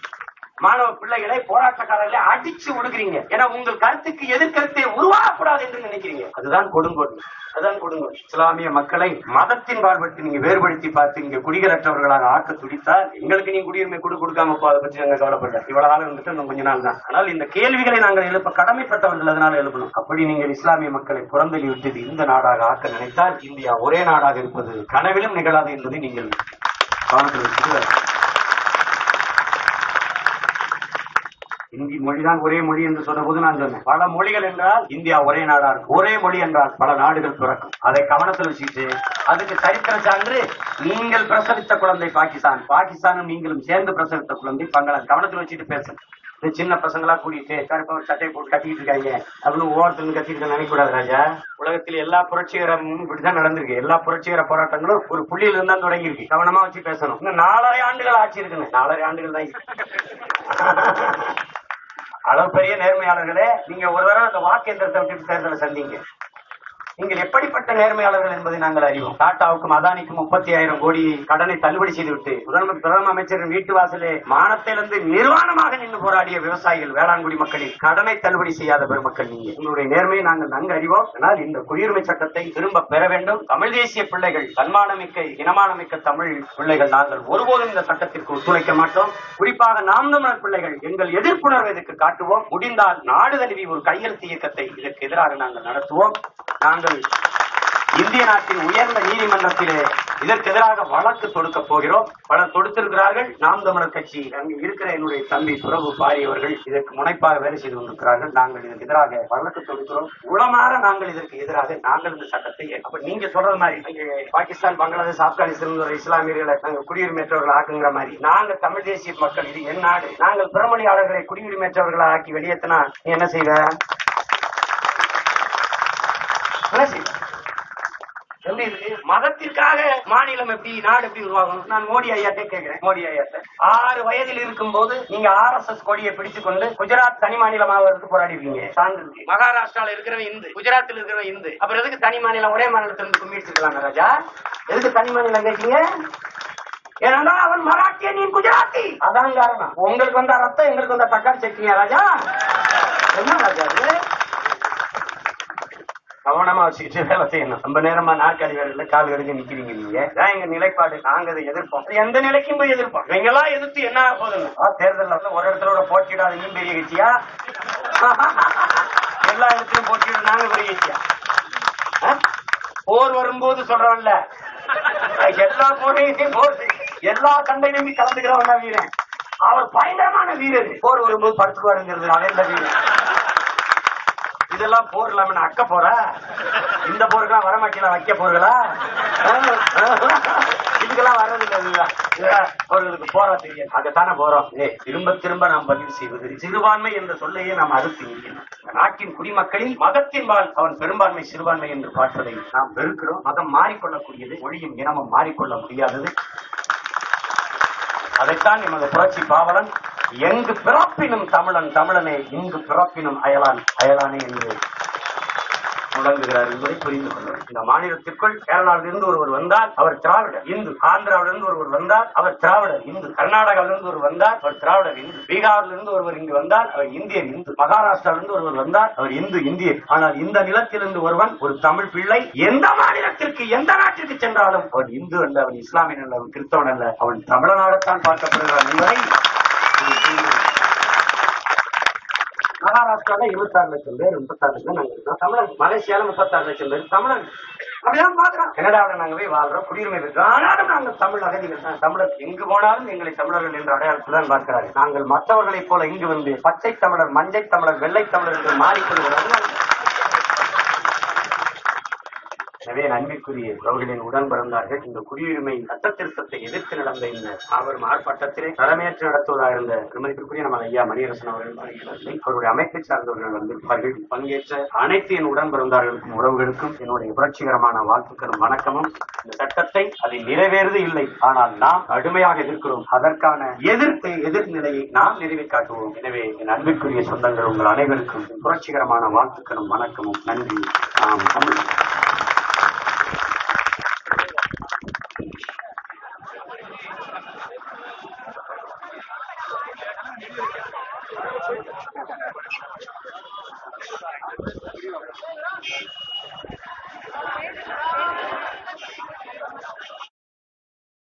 Speaker 2: மாணவ பிள்ளைகளை போராட்டக்காரர்களை அடிச்சு ஒடுக்குறீங்க ஏன்னா உங்கள் கருத்துக்கு எதிர்கருத்தை உருவாகக்கூடாது என்று நினைக்கிறீங்க அதுதான் கொடுங்கோடு அதுதான் கொடுங்கோடு இஸ்லாமிய மக்களை மதத்தின் பால்பட்டு நீங்க வேறுபடுத்தி பார்த்து இங்க குடிகளற்றவர்களாக ஆக்க துடித்தால் எங்களுக்கு நீங்க குடியுரிமை கொடு கொடுக்காம போ அதை பற்றி நாங்க கவலைப்படல இவ்வளவு நாள் இருந்துட்டு இன்னும் கொஞ்ச நாள் தான் ஆனால் இந்த கேள்விகளை நாங்கள் எழுப்ப கடமைப்பட்டவர்கள் அதனால எழுப்பணும் அப்படி நீங்கள் இஸ்லாமிய மக்களை புறந்தள்ளி விட்டது இந்த நாடாக ஆக்க நினைத்தால் இந்தியா ஒரே நாடாக இருப்பது கனவிலும் நிகழாது என்பதை நீங்கள் கவனத்தில் வச்சுட்டு இந்தி மொழிதான் ஒரே மொழி என்று சொன்ன போது நான் சொன்னேன் பல மொழிகள் என்றால் இந்தியா ஒரே நாடா இருக்கும் ஒரே மொழி என்றால் பல நாடுகள் பிறக்கும் அதை கவனத்தில் வச்சுட்டு அதுக்கு சரித்திர சான்று நீங்கள் பிரசவித்த குழந்தை பாகிஸ்தான் பாகிஸ்தானும் நீங்களும் சேர்ந்து பிரசவித்த குழந்தை பங்களா கவனத்தில் வச்சுட்டு பேச இந்த சின்ன பசங்களா கூட்டிட்டு கருப்பா ஒரு சட்டையை போட்டு கட்டிட்டு இருக்காங்க அப்படின்னு ஓரத்துல கத்திட்டு நினைக்க கூடாது ராஜா உலகத்தில் எல்லா புரட்சிகரமும் இப்படிதான் நடந்திருக்கு எல்லா புரட்சிகர போராட்டங்களும் ஒரு புள்ளியில இருந்தா தொடங்கி இருக்கு கவனமா வச்சு பேசணும் இன்னும் நாலரை ஆண்டுகள் ஆட்சி இருக்குங்க நாலரை ஆண்டுகள் தான் இருக்கு. அளவு பெரிய நேர்மையாளர்களே நீங்க ஒரு தடவை அந்த வாக்கேந்திரத்தை விட்டு தேர்தலை சந்திங்க நீங்கள் எப்படிப்பட்ட நேர்மையாளர்கள் என்பதை நாங்கள் அறிவோம் டாடாவுக்கும் அதானிக்கும் முப்பத்தி ஆயிரம் கோடி கடனை தள்ளுபடி செய்துவிட்டு முதலமைச்சர் பிரதம அமைச்சரின் வீட்டு வாசலே மானத்திலிருந்து நிர்வாணமாக நின்று போராடிய விவசாயிகள் வேளாண்குடி மக்களின் கடனை தள்ளுபடி செய்யாத பெருமக்கள் நீங்க உங்களுடைய நேர்மையை நாங்கள் நன்கு அறிவோம் ஆனால் இந்த குடியுரிமை சட்டத்தை திரும்ப பெற வேண்டும் தமிழ் தேசிய பிள்ளைகள் தன்மானமிக்க இனமானமிக்க தமிழ் பிள்ளைகள் நாங்கள் ஒருபோதும் இந்த சட்டத்திற்கு ஒத்துழைக்க மாட்டோம் குறிப்பாக நாம் தமிழர் பிள்ளைகள் எங்கள் எதிர்ப்புணர்வை இதற்கு காட்டுவோம் முடிந்தால் நாடு தழுவி ஒரு கையெழுத்து இயக்கத்தை இதற்கு எதிராக நாங்கள் நடத்துவோம் நாங்கள் இந்திய நாட்டின் உயர்ந்த நீதிமன்றத்திலே இதற்கு எதிராக வழக்கு தொடுக்க போகிறோம் பலர் தொடுத்திருக்கிறார்கள் நாம் தமிழர் கட்சி அங்கு இருக்கிற என்னுடைய தம்பி துறவு பாரி அவர்கள் இதற்கு முனைப்பாக வேலை செய்து கொண்டிருக்கிறார்கள் நாங்கள் இதற்கு எதிராக வழக்கு தொடுக்கிறோம் உளமாற நாங்கள் இதற்கு எதிராக நாங்கள் இந்த சட்டத்தை ஏற்க- அப்ப நீங்க சொல்றது மாதிரி அங்கே பாகிஸ்தான் பங்களாதேஷ் ஆப்கானிஸ்தான் ஒரு இஸ்லாமியர்களை நாங்கள் குடியுரிமையற்றவர்கள் ஆக்குங்கிற மாதிரி நாங்க தமிழ் தேசிய மக்கள் இது என் நாடு நாங்கள் பிறமொழியாளர்களை குடியுரிமையற்றவர்களை ஆக்கி வெளியேற்றினா நீ என்ன செய்வ என்ன செய்வ எப்படி இருக்கு மதத்திற்காக மாநிலம் எப்படி நாடு எப்படி உருவாகும் நான் மோடி ஐயாட்டே கேட்கிறேன் மோடி ஐயாட்ட ஆறு வயதில் இருக்கும் போது நீங்க ஆர் எஸ் எஸ் கொடியை பிடித்துக் கொண்டு குஜராத் தனி மாநிலமாவதற்கு போராடி இருக்கீங்க சான்று இருக்கு. மகாராஷ்டிரால இருக்கிறவன் இந்து குஜராத்தில் இருக்கிறவன் இந்து அப்புறம் எதுக்கு தனி மாநிலம் ஒரே மாநிலத்திலிருந்து கும்பிட்டு இருக்கலாம் ராஜா எதுக்கு தனி மாநிலம் கேட்டீங்க ஏன்னா அவன் மராட்டிய நீ குஜராத்தி அதான் காரணம் உங்களுக்கு வந்த ரத்தம் எங்களுக்கு வந்த தக்காளி சட்னியா ராஜா என்ன ராஜா அது கவனமா வச்சுக்கிட்டு வேலை செய்யணும் ரொம்ப நேரமா நாற்காலி வேலையில கால் கடுக்க நிக்கிறீங்க நீங்க இதான் எங்க நிலைப்பாடு நாங்க அதை எதிர்ப்போம் அது எந்த நிலைக்கும் போய் எதிர்ப்போம் இவங்க எல்லாம் எதிர்த்து என்ன ஆக போகுதுங்க ஆ, தேர்தல்ல வந்து ஒரு இடத்துல கூட போட்டியிடாதீங்க பெரிய கட்சியா எல்லா இடத்துலயும் போட்டியிட நாங்க பெரிய கட்சியா ஆ? போர் வரும்போது சொல்றோம்ல எல்லா போரையும் போர் எல்லா சண்டையிலுமே கலந்துக்கிறவன் தான் வீரன் அவர் பயங்கரமான வீரர் போர் வரும்போது படுத்துக்குவாருங்கிறது அவன் எந்த வீரன் இதெல்லாம் போர் இல்லாம நான் அக்க போற இந்த போருக்கெல்லாம் வரமாட்டீங்களா வைக்க போறீங்களா இதுக்கெல்லாம் வர்றது இல்ல இதுதான். இதெல்லாம் அவர்களுக்கு போரா தெரியாது அங்கத்தானே போறோம் ஏய், திரும்ப திரும்ப நாம் பதிவு செய்வது சிறுபான்மை என்ற சொல்லையே நாம் அறுத்து நிற்கணும் இந்த நாட்டின் குடிமக்களில் மதத்தின்பால் அவன் பெரும்பான்மை சிறுபான்மை என்று பார்ப்பதை நாம் வெறுக்கிறோம் மதம் மாறிக்கொள்ளக்கூடியது மொழியும் இனமும் மாறிக்கொள்ள முடியாதது அதைத்தான் எமது புரட்சி பாவலன் எங்கு பிறப்பினும் தமிழன் தமிழனே இங்கு பிறப்பினும் அயலான் அயலானே என்று முழங்குகிறார் என்பதை புரிந்து கொள்ள வேண்டும். இந்த மாநிலத்திற்குள் கேரளாவிலிருந்து ஒருவர் வந்தால் அவர் திராவிடர் இந்து ஆந்திராவிலிருந்து ஒருவர் வந்தால் அவர் திராவிடர் இந்து கர்நாடகாவிலிருந்து ஒருவர் வந்தால் அவர் திராவிடர் இந்து பீகாரிலிருந்து ஒருவர் இங்கு வந்தால் அவர் இந்தியர் இந்து மகாராஷ்டிராவிலிருந்து ஒருவர் வந்தால் அவர் இந்து இந்தியர் ஆனால் இந்த நிலத்திலிருந்து ஒருவன் ஒரு தமிழ் பிள்ளை எந்த மாநிலத்திற்கு எந்த நாட்டிற்கு சென்றாலும் அவன் இந்து அல்ல அவன் இஸ்லாமியன் அல்ல அவன் கிறிஸ்தவன் அல்ல அவன் தமிழனாகத்தான் பார்க்கப்படுகிறான் என்பதை நீங்கள் புரிந்து கொள்ள வேண்டும். மகாராஷ்டிரால இருபத்தாறு லட்சம் பேர் முப்பத்தாறு லட்சம் நாங்க இருக்கோம் தமிழன் மலேசியால முப்பத்தாறு லட்சம் பேர் தமிழன் அப்படிதான் பாக்குறோம் கனடாவில நாங்க போய் வாழ்றோம் குடியுரிமை பெற்றோம் ஆனாலும் நாங்கள் தமிழ் அகதிகள் தான் தமிழர் எங்கு போனாலும் எங்களை தமிழர்கள் என்ற அடையாளத்தில் தான் பார்க்கிறார்கள் நாங்கள் மற்றவர்களைப் போல இங்கு வந்து பச்சை தமிழர் மஞ்சை தமிழர் வெள்ளை தமிழர் என்று மாறிக்கொள்கிறார்கள் எனவே என் அன்பிற்குரிய அவர்களின் உடன் பிறந்தார்கள் இந்த குடியுரிமை சட்ட திருத்தத்தை எதிர்த்து நடந்த இந்த மாபெரும் ஆர்ப்பாட்டத்திலே தலைமையேற்று நடத்துவதாக இருந்த திருமதிக்குரிய நம்ம ஐயா மணியரசன் அவர்கள் வருகிறார்கள். அவருடைய அமைப்பை சார்ந்தவர்கள் வந்திருப்பார்கள் பங்கேற்ற அனைத்து என் உடன் பிறந்தார்களுக்கும் உறவுகளுக்கும் என்னுடைய புரட்சிகரமான வாழ்த்துக்களும் வணக்கமும் இந்த சட்டத்தை அதை நிறைவேறது இல்லை ஆனால் நாம் கடுமையாக எதிர்க்கிறோம் அதற்கான எதிர்ப்பு எதிர்நிலையை நாம் நிறைவே காட்டுவோம் எனவே என் அன்பிற்குரிய சொந்தங்கள் உங்கள் அனைவருக்கும் புரட்சிகரமான வாழ்த்துக்களும் வணக்கமும் நன்றி நாம் தமிழ்